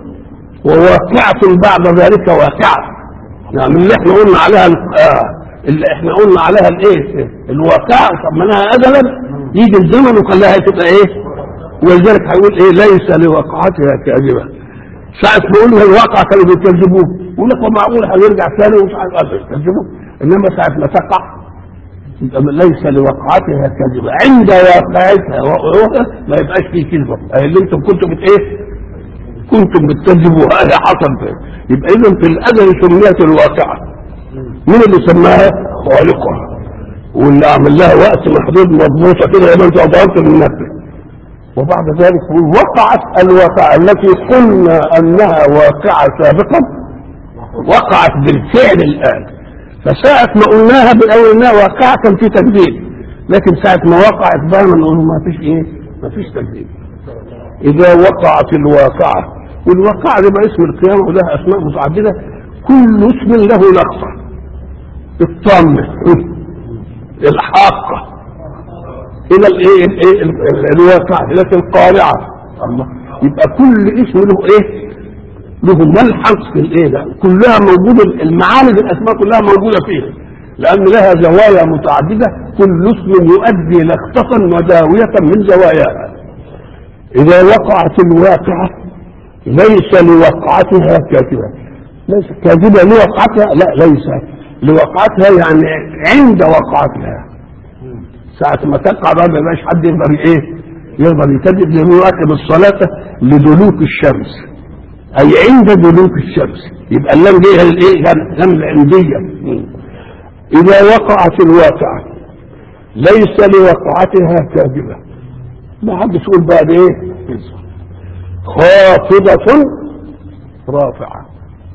وواقعه بعد ذلك واقعه يعني اللي احنا قلنا عليها ال- آه اللي احنا قلنا عليها الايه الواقعه طمناها اجلا يجي الزمن وخلاها تبقى ايه ولذلك هيقول ايه ليس لوقعتها كاذبه ساعة ما قلنا الواقع كانوا بيكذبوه يقول لك ومعقول هيرجع ثاني ومش عارف قادر يكذبوه انما ساعة ما تقع يبقى ليس لوقعتها كذبة عند واقعتها وقوعها ما يبقاش فيه كذبة أي اللي انتم كنتم بت ايه كنتم بتكذبوا هذا حصل فيه يبقى اذا في الازل سميت الواقعة مين اللي سماها خالقها واللي عمل لها وقت محدود مضبوطة كده يبقى انت ضربت المنبه وبعد ذلك يقول وقعت الواقعة التي قلنا أنها واقعة سابقا وقعت بالفعل الآن فساعة ما قلناها بالأول إنها واقعة كان في تكذيب لكن ساعة ما وقعت بقى نقول ما فيش إيه ما فيش تكذيب إذا وقعت الواقعة والواقعة دي بقى اسم القيامة ولها أسماء متعددة كل اسم له لقطة الطامة الحاقة الى الايه الايه الواقع لكن القارعه الله يبقى كل اسم له ايه له ملحق في الايه ده كلها موجوده المعاني الاسماء كلها موجوده فيها لان لها زوايا متعدده كل اسم يؤدي لخطة وداوية من زواياها اذا وقعت الواقعة ليس لوقعتها كاذبة ليس كاذبة لوقعتها لا ليس لوقعتها يعني عند وقعتها ساعة ما تقع بقى ما يبقاش حد يقدر ايه يقدر يكذب لانه يؤكد الصلاة لدلوك الشمس اي عند دلوك الشمس يبقى اللام دي هي الايه لام العندية اذا وقعت الواقعة ليس لوقعتها كاذبة ما حد يقول بقى ده ايه خافضة رافعة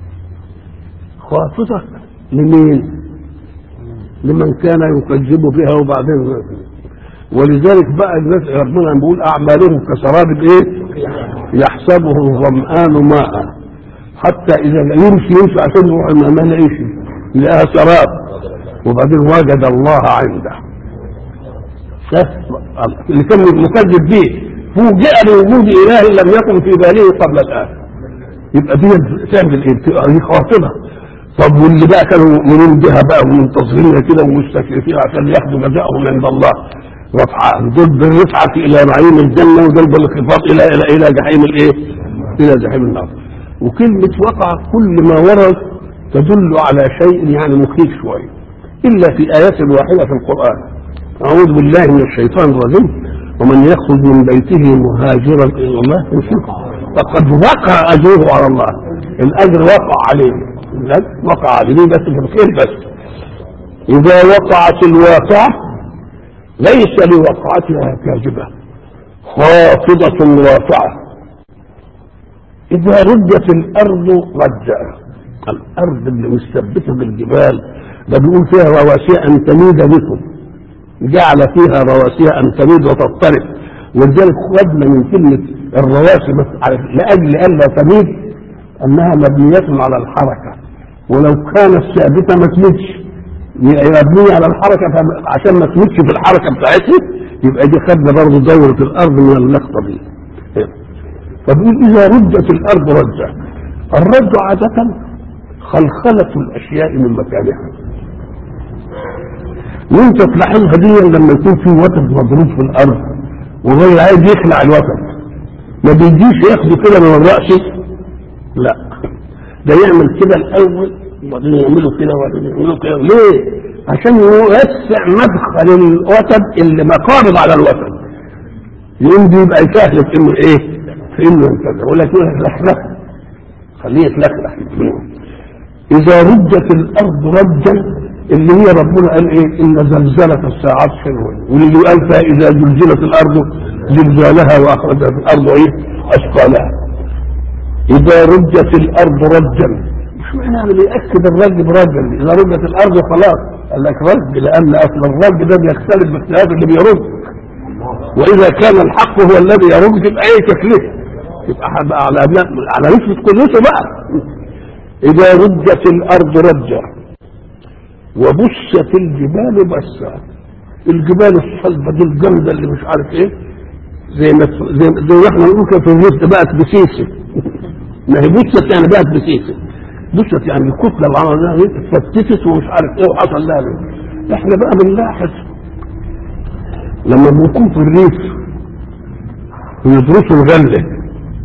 خافضة لمين؟ لمن كان يكذب بها وبعدين ولذلك بقى الناس ربنا بيقول اعمالهم كسراب ايه يحسبه الظمآن ماء حتى اذا يمشي يمشي عشان يروح ما لاقيش لقاها سراب وبعدين وجد الله عنده شاف اللي كان مكذب به فوجئ بوجود اله لم يكن في باله قبل الان يبقى دي تعمل ايه؟ دي خاطبه طب واللي بقى كانوا مؤمنين بها بقى ومنتظرين كده ومستشرفين عشان ياخدوا جزاءهم عند الله رفعة دول بالرفعة إلى نعيم الجنة ودول بالانخفاض إلى إلى إلى جحيم الإيه؟ إلى جحيم النار. وكلمة وقع كل ما ورد تدل على شيء يعني مخيف شوية إلا في آيات واحدة في القرآن. أعوذ بالله من الشيطان الرجيم ومن يخرج من بيته مهاجرا إلى الله فقد وقع أجره على الله. الأجر وقع عليه. وقع عليه بس في الخير بس إذا وقعت الواقعة ليس لوقعتها كاذبة خافضة رافعة إذا رجت الأرض رجا الأرض اللي مثبتة بالجبال ده بيقول فيها رواسي أن تميد بكم جعل فيها رواسي أن تميد وتضطرب ولذلك خدنا من كلمة الرواسي بس لأجل ألا تميد أنها مبنية على الحركة ولو كانت ثابته ما تموتش مبنيه على الحركه فم- عشان ما تموتش في الحركه بتاعتها يبقى دي خدنا برضه دوره الارض من اللقطه دي فبيقول اذا ردت الارض رجه الرد عاده خلخله الاشياء من مكانها وانت تلاحظها دي لما يكون في وتد مضروب في الارض وغير عايز يخلع الوتد ما بيجيش ياخده كده من الراس لا ده يعمل كده الاول وبعدين يعمله كده وبعدين يعمله كده ليه؟ عشان يوسع مدخل الوتد اللي مقابض على الوتد يقوم دي يبقى يسهل في انه ايه؟ في انه ينتزع يقول لك يتلخلخ خليه يتلخلخ اذا رجت الارض رجا اللي هي ربنا قال ايه ان زلزله الساعات حلوه واللي قال فيها اذا زلزلت الارض زلزالها واخرجت الارض ايه اثقالها اذا رجت الارض رجا مش معنى يعني بيأكد الرج برجل اذا رجت الارض خلاص قال لك رج لان اصل الرج ده بيختلف باختلاف اللي بيرج واذا كان الحق هو الذي يرج تبقى ايه تكلفه يبقى هبقى على على نسبه كلته بقى اذا رجت الارض رجا وبست الجبال بسا الجبال الصلبه دي الجامده اللي مش عارف ايه زي ما زي, زي ما احنا نقول كده في الريف بقت بسيسه ما هي بست يعني بقت بسيسه بست يعني الكتله اللي عملناها دي اتفتتت ومش عارف ايه وحصل لها ايه احنا بقى بنلاحظ لما بنكون في الريف ويدرسوا الغله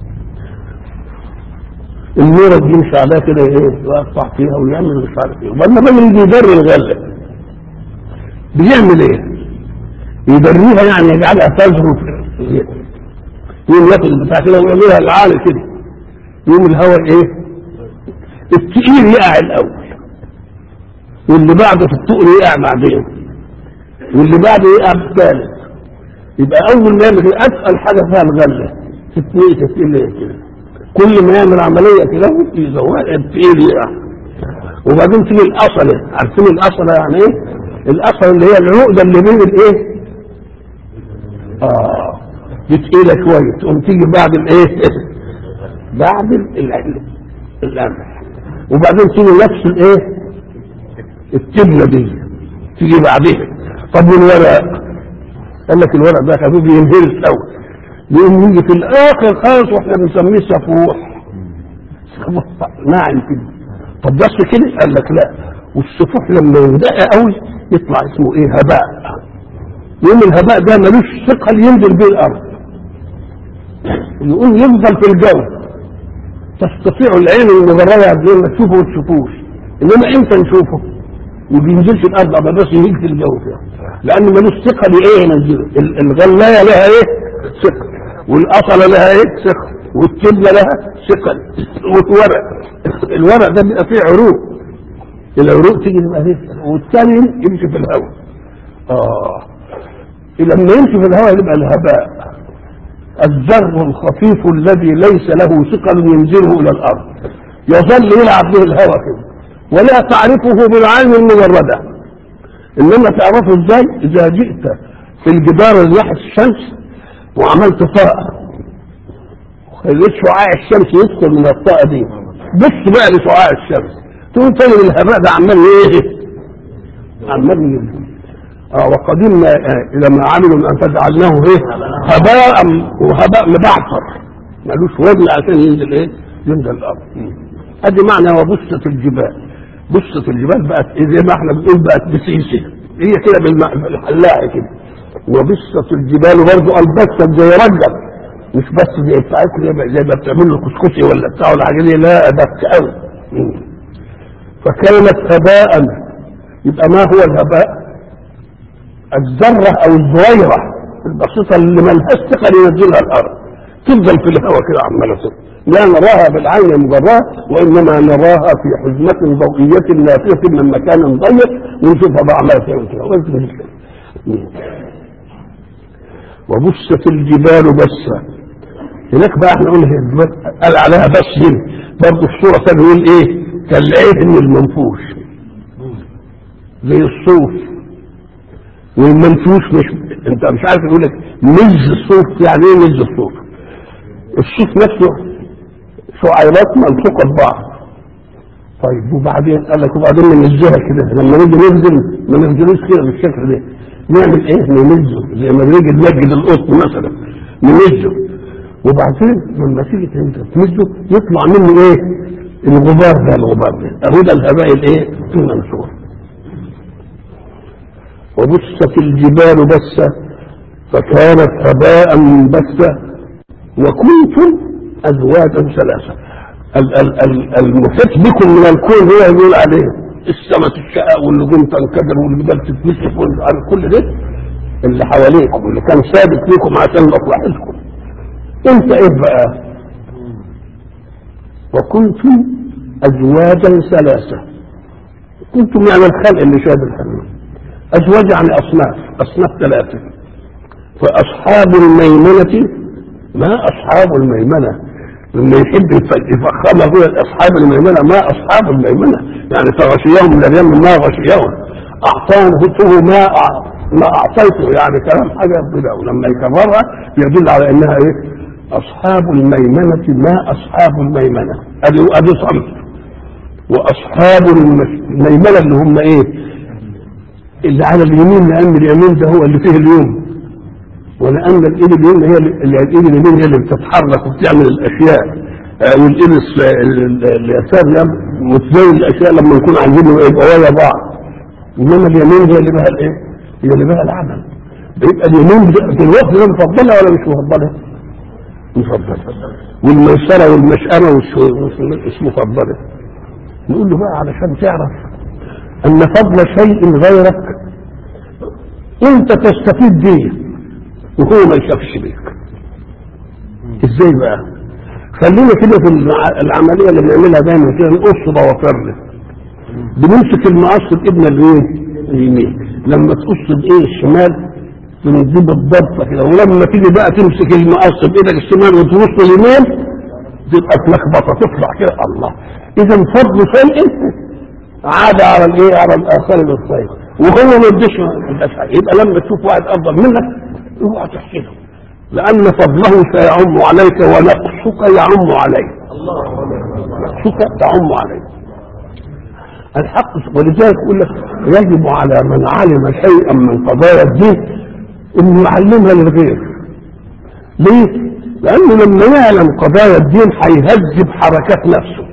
النورة دي مش عليها كده ايه يقطع فيها ويعمل مش عارف ايه وبعدين الراجل يجي يدري الغله بيعمل ايه؟ يدريها يعني يجعلها تزهر في يقوم ياخد البتاع كده ويعملها العالي كده يقوم الهواء ايه؟ التقيل يقع الاول واللي بعده في التقل يقع بعدين واللي بعده يقع بالثالث يبقى اول ما يعمل كده اتقل حاجه فيها الغله تتنيه تتقل كده كل ما يعمل عمليه كده يزوق التقيل يقع وبعدين تيجي الاصله عارفين الاصله يعني ايه؟ الاصل اللي هي العقده اللي بين الايه اه دي تقيله شويه تقوم تيجي بعد الايه بعد ال- القمح وبعدين تيجي نفس الايه التبنه دي تيجي بعدها طب والورق قال لك الورق ده خفيف ينهرس قوي يقوم يجي في الاخر خالص واحنا بنسميه سفوح سفوح ناعم كده طب بس كده قال لك لا والسفوح لما يندق قوي يطلع اسمه ايه هباء يوم الهباء ده ملوش ثقل ينزل بيه الارض يقوم يفضل في الجو تستطيع العين المجرده قبل ما تشوفه وتشوفوش انما امتى نشوفه ما بينزلش الارض ابدا بس يجي في الجو كده لانه ملوش ثقل ايه ينزله ال- الغلايه لها ايه ثقل والاصله لها ايه ثقل والتبله لها ثقل والورق الورق ده بيبقى فيه عروق العروق تيجي تبقى هيك والثاني يمشي في الهواء اه لما يمشي في الهواء يبقى الهباء الذر الخفيف الذي ليس له ثقل ينزله الى الارض يظل يلعب به الهواء كده ولا تعرفه بالعين المجرده انما تعرفه ازاي اذا جئت في الجدار اللي ناحيه الشمس وعملت طاقه خليت شعاع الشمس يدخل من الطاقه دي بص بقى لشعاع الشمس تقول تاني الهباء ده عمال ايه عمال ينزل اه وقدمنا آه الى ما عملوا ان فجعلناه ايه هباء وهباء مبعثر ملوش وزن عشان ينزل ايه ينزل الارض ادي معنى وبست الجبال بست الجبال بقت إيه زي ما احنا بنقول بقت بسيسه هي كده بالحلاقه كده وبست الجبال برضه البست زي رجل مش بس زي بتاعتكم زي ما- زي ما بتعمل له كسكسي ولا بتاع ولا حاجه دي لا بس قوي فكانت هباء يبقى ما هو الهباء الذرة أو الزويرة البسيطة اللي ملهاش ثقل ينزلها الأرض تفضل في الهواء كده عمالة تفضل. لا نراها بالعين المجراه وإنما نراها في حزمة ضوئية نافذة من مكان ضيق ونشوفها بقى عمالة تعمل كده وانت كده. وبست الجبال بسا هناك بقى احنا قلنا هي الجبال قال عليها بس هنا برضه الصورة كان يقول ايه كالعهن المنفوش زي الصوف والمنفوش مش انت مش عارف يقول لك مز الصوف يعني ايه مز الصوف الصوف نفسه شعيرات ملصوقه ببعض طيب وبعدين قال لك وبعدين ننزلها كده لما نيجي ننزل ما ننزلوش كده بالشكل ده نعمل ايه ننزله زي ما نيجي ننجد القط مثلا ننزله وبعدين لما تيجي انت تنزله يطلع منه ايه الغبار ده الغبار ده اهو ده الهباء الايه المنثور وبست الجبال بسا فكانت هباء منبثا وكنتم ازواجا ثلاثه ال- ال- ال- المحيط بكم من الكون هو يقول عليه السماء تشقق والنجوم تنكدر والجبال تتنسف وال- كل ده اللي حواليكم اللي كان ثابت لكم عشان مصلحتكم انت ايه بقى وكنتم ازواجا ثلاثه كنتم يعني الخلق اللي شاهد الحلم ازواج يعني اصناف اصناف ثلاثه فاصحاب الميمنه ما اصحاب الميمنه لما يحب يف- يفخمها هو اصحاب الميمنه ما اصحاب الميمنه يعني فغشيهم من اليم ما غشيهم اعطانه ما أع- ما اعطيته يعني كلام حاجه كده ولما يكررها يدل على انها ايه اصحاب الميمنه ما اصحاب الميمنه ادي ادي صمت واصحاب المش- الميمنه اللي هم ايه اللي على اليمين لان اليمين ده هو اللي فيه اليوم ولان الايد اليمين هي اللي الايد اليمين هي اللي بتتحرك وبتعمل الاشياء آه، والايد الس- ال- ال- اليسار ده متزين الاشياء لما نكون عايزين يبقى ويا بعض انما اليمين هي اللي بها الايه؟ هي اللي بها العمل بيبقى اليمين بت- في الوقت ده مفضله ولا مش مفضله؟ مفضله والميسره والمشأمه والش- والش- مش مفضله نقول له بقى علشان تعرف ان فضل شيء غيرك انت تستفيد بيه وهو ما يشافش بيك ازاي بقى خلينا كده في الع- العمليه اللي بنعملها دايما كده نقص ضوافرنا بنمسك المقص بايدنا الايه اليمين لما تقص بايه الشمال بنجيب الضبطه كده ولما تيجي بقى تمسك المقص بايدك الشمال وتبص اليمين تبقى تلخبطه تطلع كده الله اذا فضل شيء عاد على الايه على الاخر بالخير وهو ما اديش يبقى لما تشوف واحد افضل منك اوعى تحسده لان فضله سيعم عليك ونقصك يعم عليك نقصك يعم عليك الحق ولذلك يقول لك يجب على من علم شيئا من قضايا الدين انه يعلمها للغير ليه؟ لانه لما يعلم قضايا الدين هيهذب حركات نفسه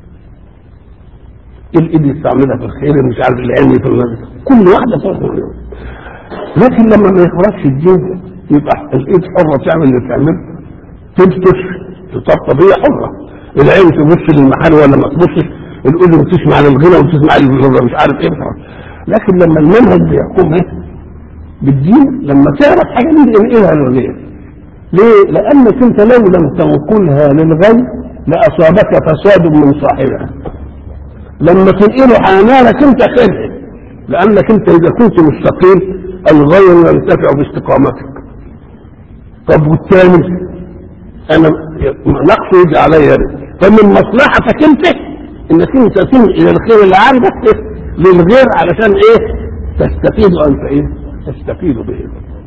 الايد يستعملها في الخير مش عارف العلم في المدرسة. كل واحده فرق لكن لما ما يخرجش الدين يبقى الايد حره تعمل اللي تعمل تبتش تطبطب هي حره العين تبص للمحل ولا ما تبصش الاذن تسمع للغنى وتسمع للغنى مش عارف ايه لكن لما المنهج بيحكم ايه بالدين لما تعرف حاجه دي انقلها للغير ليه؟ لانك انت لو لم تنقلها للغير لاصابك فساد من صاحبها لما تنقله حنانك انت خير لانك انت اذا كنت مستقيم الغير ينتفع باستقامتك طب والثاني انا نقصه يجي عليا فمن مصلحتك انت انك انت تنقل الخير اللي عندك للغير علشان ايه تستفيد انت ايه تستفيد به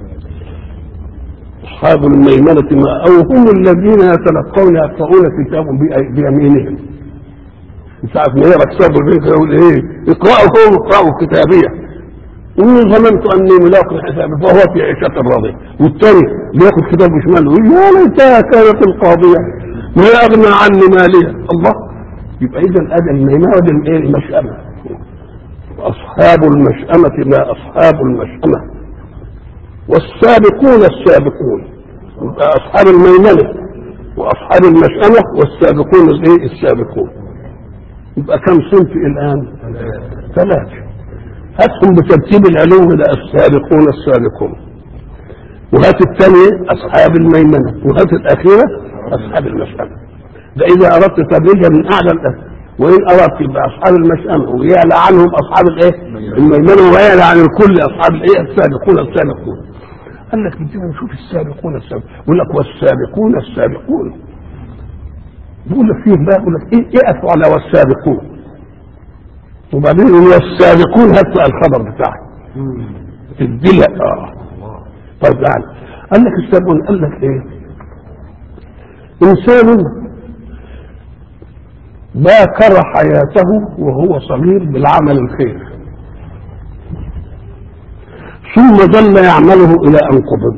اصحاب الميمنه ما او هم الذين يتلقون يقرؤون كتابهم بأي- بيمينهم ساعة ما يقرا كتاب البيت يقول ايه اقرأوا قوم اقرأوا كتابية إني ظننت أني ملاق حسابي فهو في عيشة راضية والثاني بياخد كتابه شماله يقول يا ليتها كانت القاضية ما أغنى عني مالية الله يبقى إذا أدى الميمنة الايه المشأمة أصحاب المشأمة ما أصحاب المشأمة والسابقون السابقون يبقى أصحاب الميمنة وأصحاب المشأمة والسابقون الإيه السابقون يبقى كم صنف الآن؟ ثلاثة هاتهم بترتيب العلوم ده السابقون السابقون وهات الثانية أصحاب الميمنة وهات الأخيرة أصحاب المشأمة ده إذا أردت تدريجها من أعلى الأسفل وإن أردت يبقى أصحاب المشأمة ويعلى عنهم أصحاب الإيه؟ الميمنة ويعلى عن الكل أصحاب الإيه؟ السابقون السابقون قال لك بدنا نشوف السابقون السابقون يقول لك والسابقون السابقون بيقول لك فيه بقى يقول لك ايه اقفوا على والسابقون وبعدين يقول والسابقون هات بقى الخبر بتاعك تديلها اه طيب تعالى قال لك السابقون قال لك ايه انسان باكر حياته وهو صغير بالعمل الخير ثم ظل يعمله الى ان قبض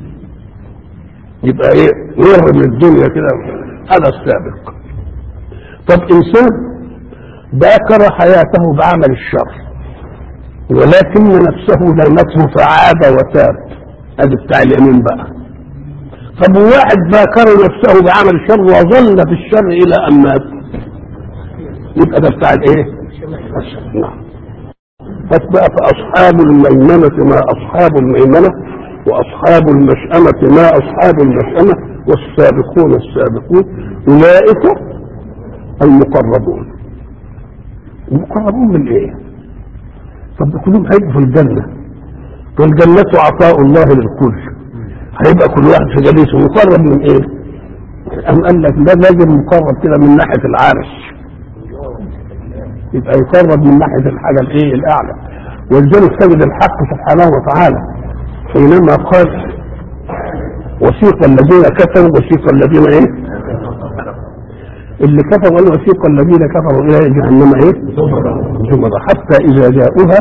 يبقى ايه نور من الدنيا كده هذا السابق طب انسان باكر حياته بعمل الشر ولكن نفسه لامته فعاد وتاب ادي بتاع اليمين بقى طب واحد باكر نفسه بعمل الشر وظل في الشر الى ان مات يبقى ده بتاع الايه؟ نعم فاتبع فاصحاب الميمنه ما اصحاب الميمنه واصحاب المشأمه ما اصحاب المشأمه والسابقون السابقون اولئك المقربون المقربون من ايه؟ طب ده كلهم هيبقوا في الجنه والجنة عطاء الله للكل هيبقى كل واحد في جليسه مقرب من ايه؟ أم قال لك ده لازم مقرب كده من ناحية العرش يبقى يقرب من ناحية الحاجة الايه الأعلى ولذلك تجد الحق سبحانه وتعالى حينما قال وسيق الذين كفروا وسيق الذين ايه؟ اللي كفروا قالوا وسيق الذين كفروا الى جهنم ايه؟ زمرا حتى اذا جاءوها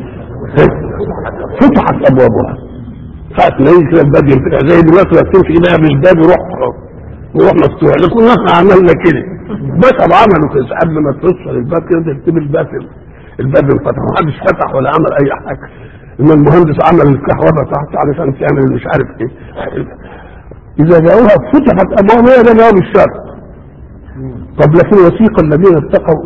فتحت ابوابها ساعة ما يجي كده الباب ينفتح زي دلوقتي ما تمشي كده من الباب يروح يروح مفتوح لكن احنا عملنا كده بشر عملوا كده قبل ما توصل الباب كده تكتب الباب الباب انفتح ما حدش فتح ولا عمل اي حاجه اما المهندس عمل الكهرباء تحت علشان تعمل مش عارف ايه اذا جاءوها فتحت ابوابها ده جواب الشر طب لكن وثيق الذين اتقوا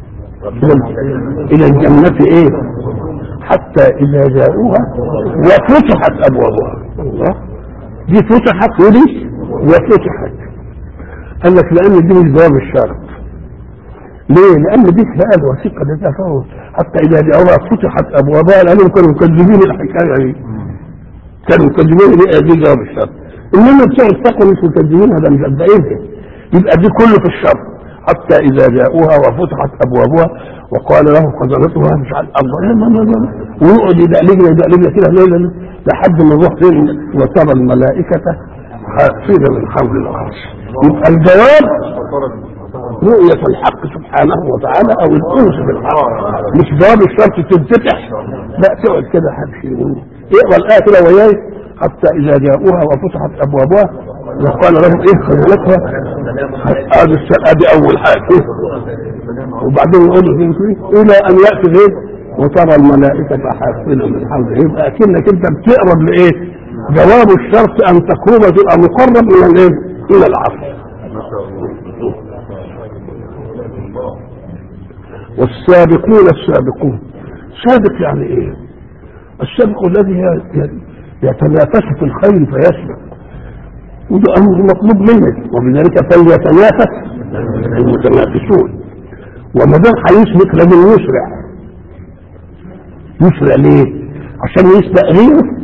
الى الجنه ايه حتى إذا جاءوها وفتحت أبوابها الله دي فتحت ودي وفتحت قال لك لأن دي مش جواب الشرط ليه؟ لأن دي قال وثيقة دي تفاوت حتى إذا جاءوها فتحت أبوابها لأنهم كانوا مكذبين الحكاية دي كانوا مكذبين دي, دي جواب الشرط إنما بتوع التقوى مش مكذبين هذا مصدقين يبقى دي كله في الشرط حتى إذا جاءوها وفتحت أبوابها وقال له خزنتها مش عارف الله لا لا لا ويقعد يدقلجنا يدقلجنا كده ليلا لحد ما نروح فين وترى الملائكة حافين من حول العرش يبقى الجواب رؤية الحق سبحانه وتعالى أو الأنس بالحق مش جواب الشرط تنفتح لا تقعد كده حبشي اقرا الآية كده وياي حتى إذا جاءوها وفتحت أبوابها وقال لهم إيه خزنتها هذه ادي أول حاجة وبعدين يقول الى ان ياتي غير وترى الملائكه حافين من حوله يبقى كأنك انت بتقرب لايه؟ جواب الشرط ان تقرب تبقى مقرب الى الايه؟ الى العصر. والسابقون السابقون سابق يعني ايه؟ السابق الذي يتنافس في الخير فيسبق وده امر مطلوب منك وبذلك فليتنافس المتنافسون وما دام هيسبق لازم يسرع يسرع ليه؟ عشان يسبق غيره؟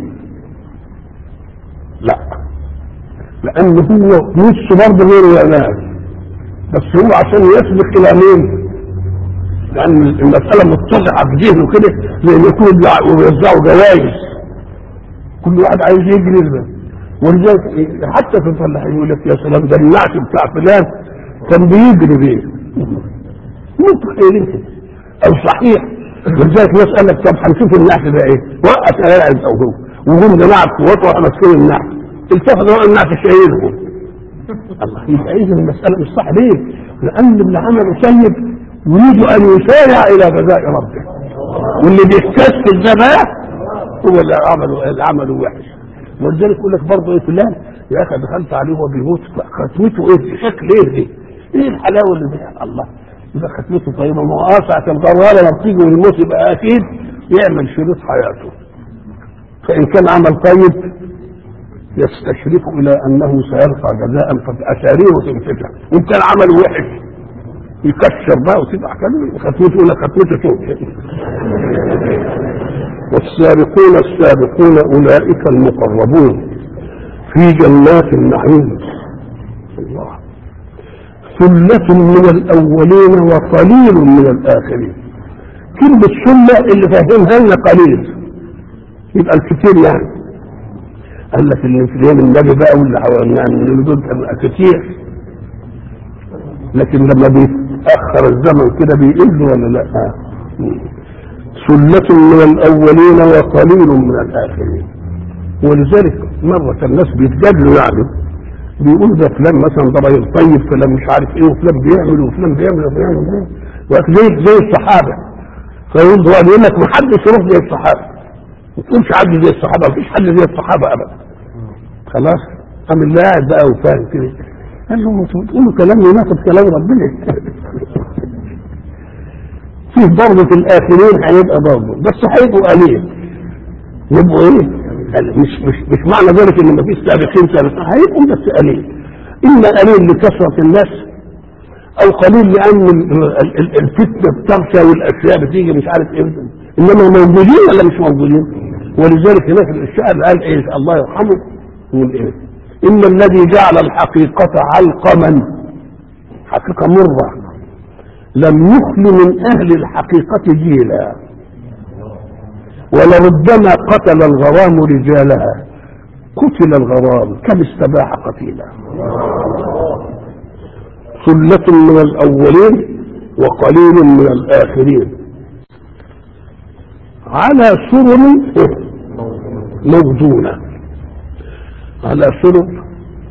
لا لأن هو نفسه برضه غيره ينام بس هو عشان يسبق إلى مين؟ لأن المسألة متضحة في ذهنه كده زي ما يكونوا بيوزعوا جوائز كل واحد عايز يجري ده ولذلك حتى في الفلاحين يقول لك يا سلام ده النعش بتاع فلان كان بيجري بيه متخيلين كده او صحيح ولذلك ناس قال لك طب هنشوف النحل ده ايه وقف قال انت وهو وهم جماعه قوات واحنا ماسكين النحل التفت وقال النحل شايلهم الله يبقى اذا المساله مش صح ليه؟ لان اللي عمله سيد يريد ان يسارع الى غذاء ربه واللي بيستسهل ده بقى هو اللي عمله اللي عمله وحش ولذلك يقول لك برضه ايه فلان يا اخي دخلت عليه وهو بيموت ختمته ايه شكل ايه دي؟ ايه الحلاوه اللي بيها الله يبقى ختمته طيبه ما هو ساعة الغوالة لما بتيجي والموت يبقى اكيد يعمل شريط حياته فان كان عمل طيب يستشرف الى انه سيرفع جزاء فاشاريه تنفتح وان كان عمل وحش يكشر بقى وتبقى كده ختمته ولا ختمته فوق والسابقون السابقون اولئك المقربون في جنات النعيم الله ثلة من الأولين وقليل من الآخرين كلمة ثلة اللي فاهمها لنا قليل يبقى الكثير يعني قال لك اللي في النبي بقى واللي حوالينا يعني اللي دول كان كتير لكن لما بيتأخر الزمن كده بيقل ولا لا سلة من الأولين وقليل من الآخرين ولذلك مرة الناس بيتجادلوا يعني بيقول ده فلان مثلا ده راجل طيب فلان مش عارف ايه وفلان بيعمل وفلان بيعمل وفلان بيعمل زي زي الصحابة فيقول ده يقول لك ما حدش يروح زي الصحابة ما تقولش حد زي الصحابة ما فيش حد زي الصحابة أبدا خلاص قام اللي قاعد بقى وفاهم كده قال له انتوا بتقولوا كلام يناسب كلام ربنا فيه برضه في الاخرين هيبقى برضه بس هيبقوا قليل يبقوا ايه؟ مش مش مش معنى ذلك ان مفيش سابقين سابقين هيبقوا بس قليل اما قليل لكثره الناس او قليل لان الفتنه بترشى والاشياء بتيجي مش عارف ايه انما موجودين ولا مش موجودين ولذلك هناك الشاعر قال ايه الله يرحمه يقول ايه ان الذي جعل الحقيقه علقما حقيقه مره لم يخل من اهل الحقيقه جيلا ولربما قتل الغرام رجالها قتل الغرام كم استباح قتيلا ثلة من الأولين وقليل من الآخرين على سرر موضونة على سرر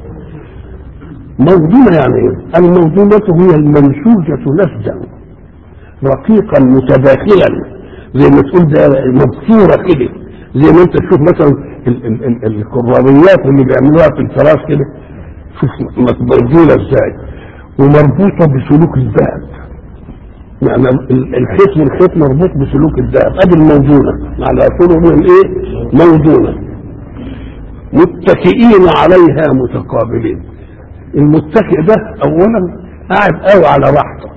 موضونة يعني ايه؟ الموضونة هي المنسوجة نسجا رقيقا متداخلا زي ما تقول ده مبثورة كده زي ما انت تشوف مثلا ال- ال- ال- الكراريات اللي بيعملوها في الفراش كده شوف مبذولة ازاي ومربوطة بسلوك الذهب يعني ال- الخيط والخيط مربوط بسلوك الذهب ادي الموزونة على سرر ايه موزونة متكئين عليها متقابلين المتكئ ده اولا قاعد قوي على راحته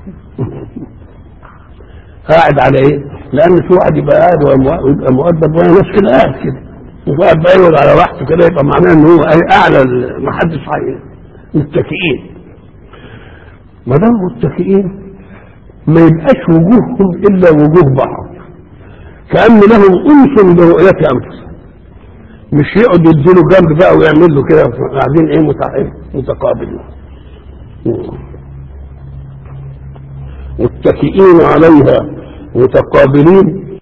قاعد على ايه لان في واحد يبقى قاعد ويبقى مؤدب وهي ناس كده قاعد كده وقاعد بقى يقعد على راحته كده يبقى معناه ان هو اعلى ما حدش متكئين ما دام متكئين ما يبقاش وجوههم الا وجوه بعض كان لهم انس برؤيه انفسهم مش يقعد يديله جنب بقى ويعمل له كده قاعدين ايه متقابلين متكئين عليها متقابلين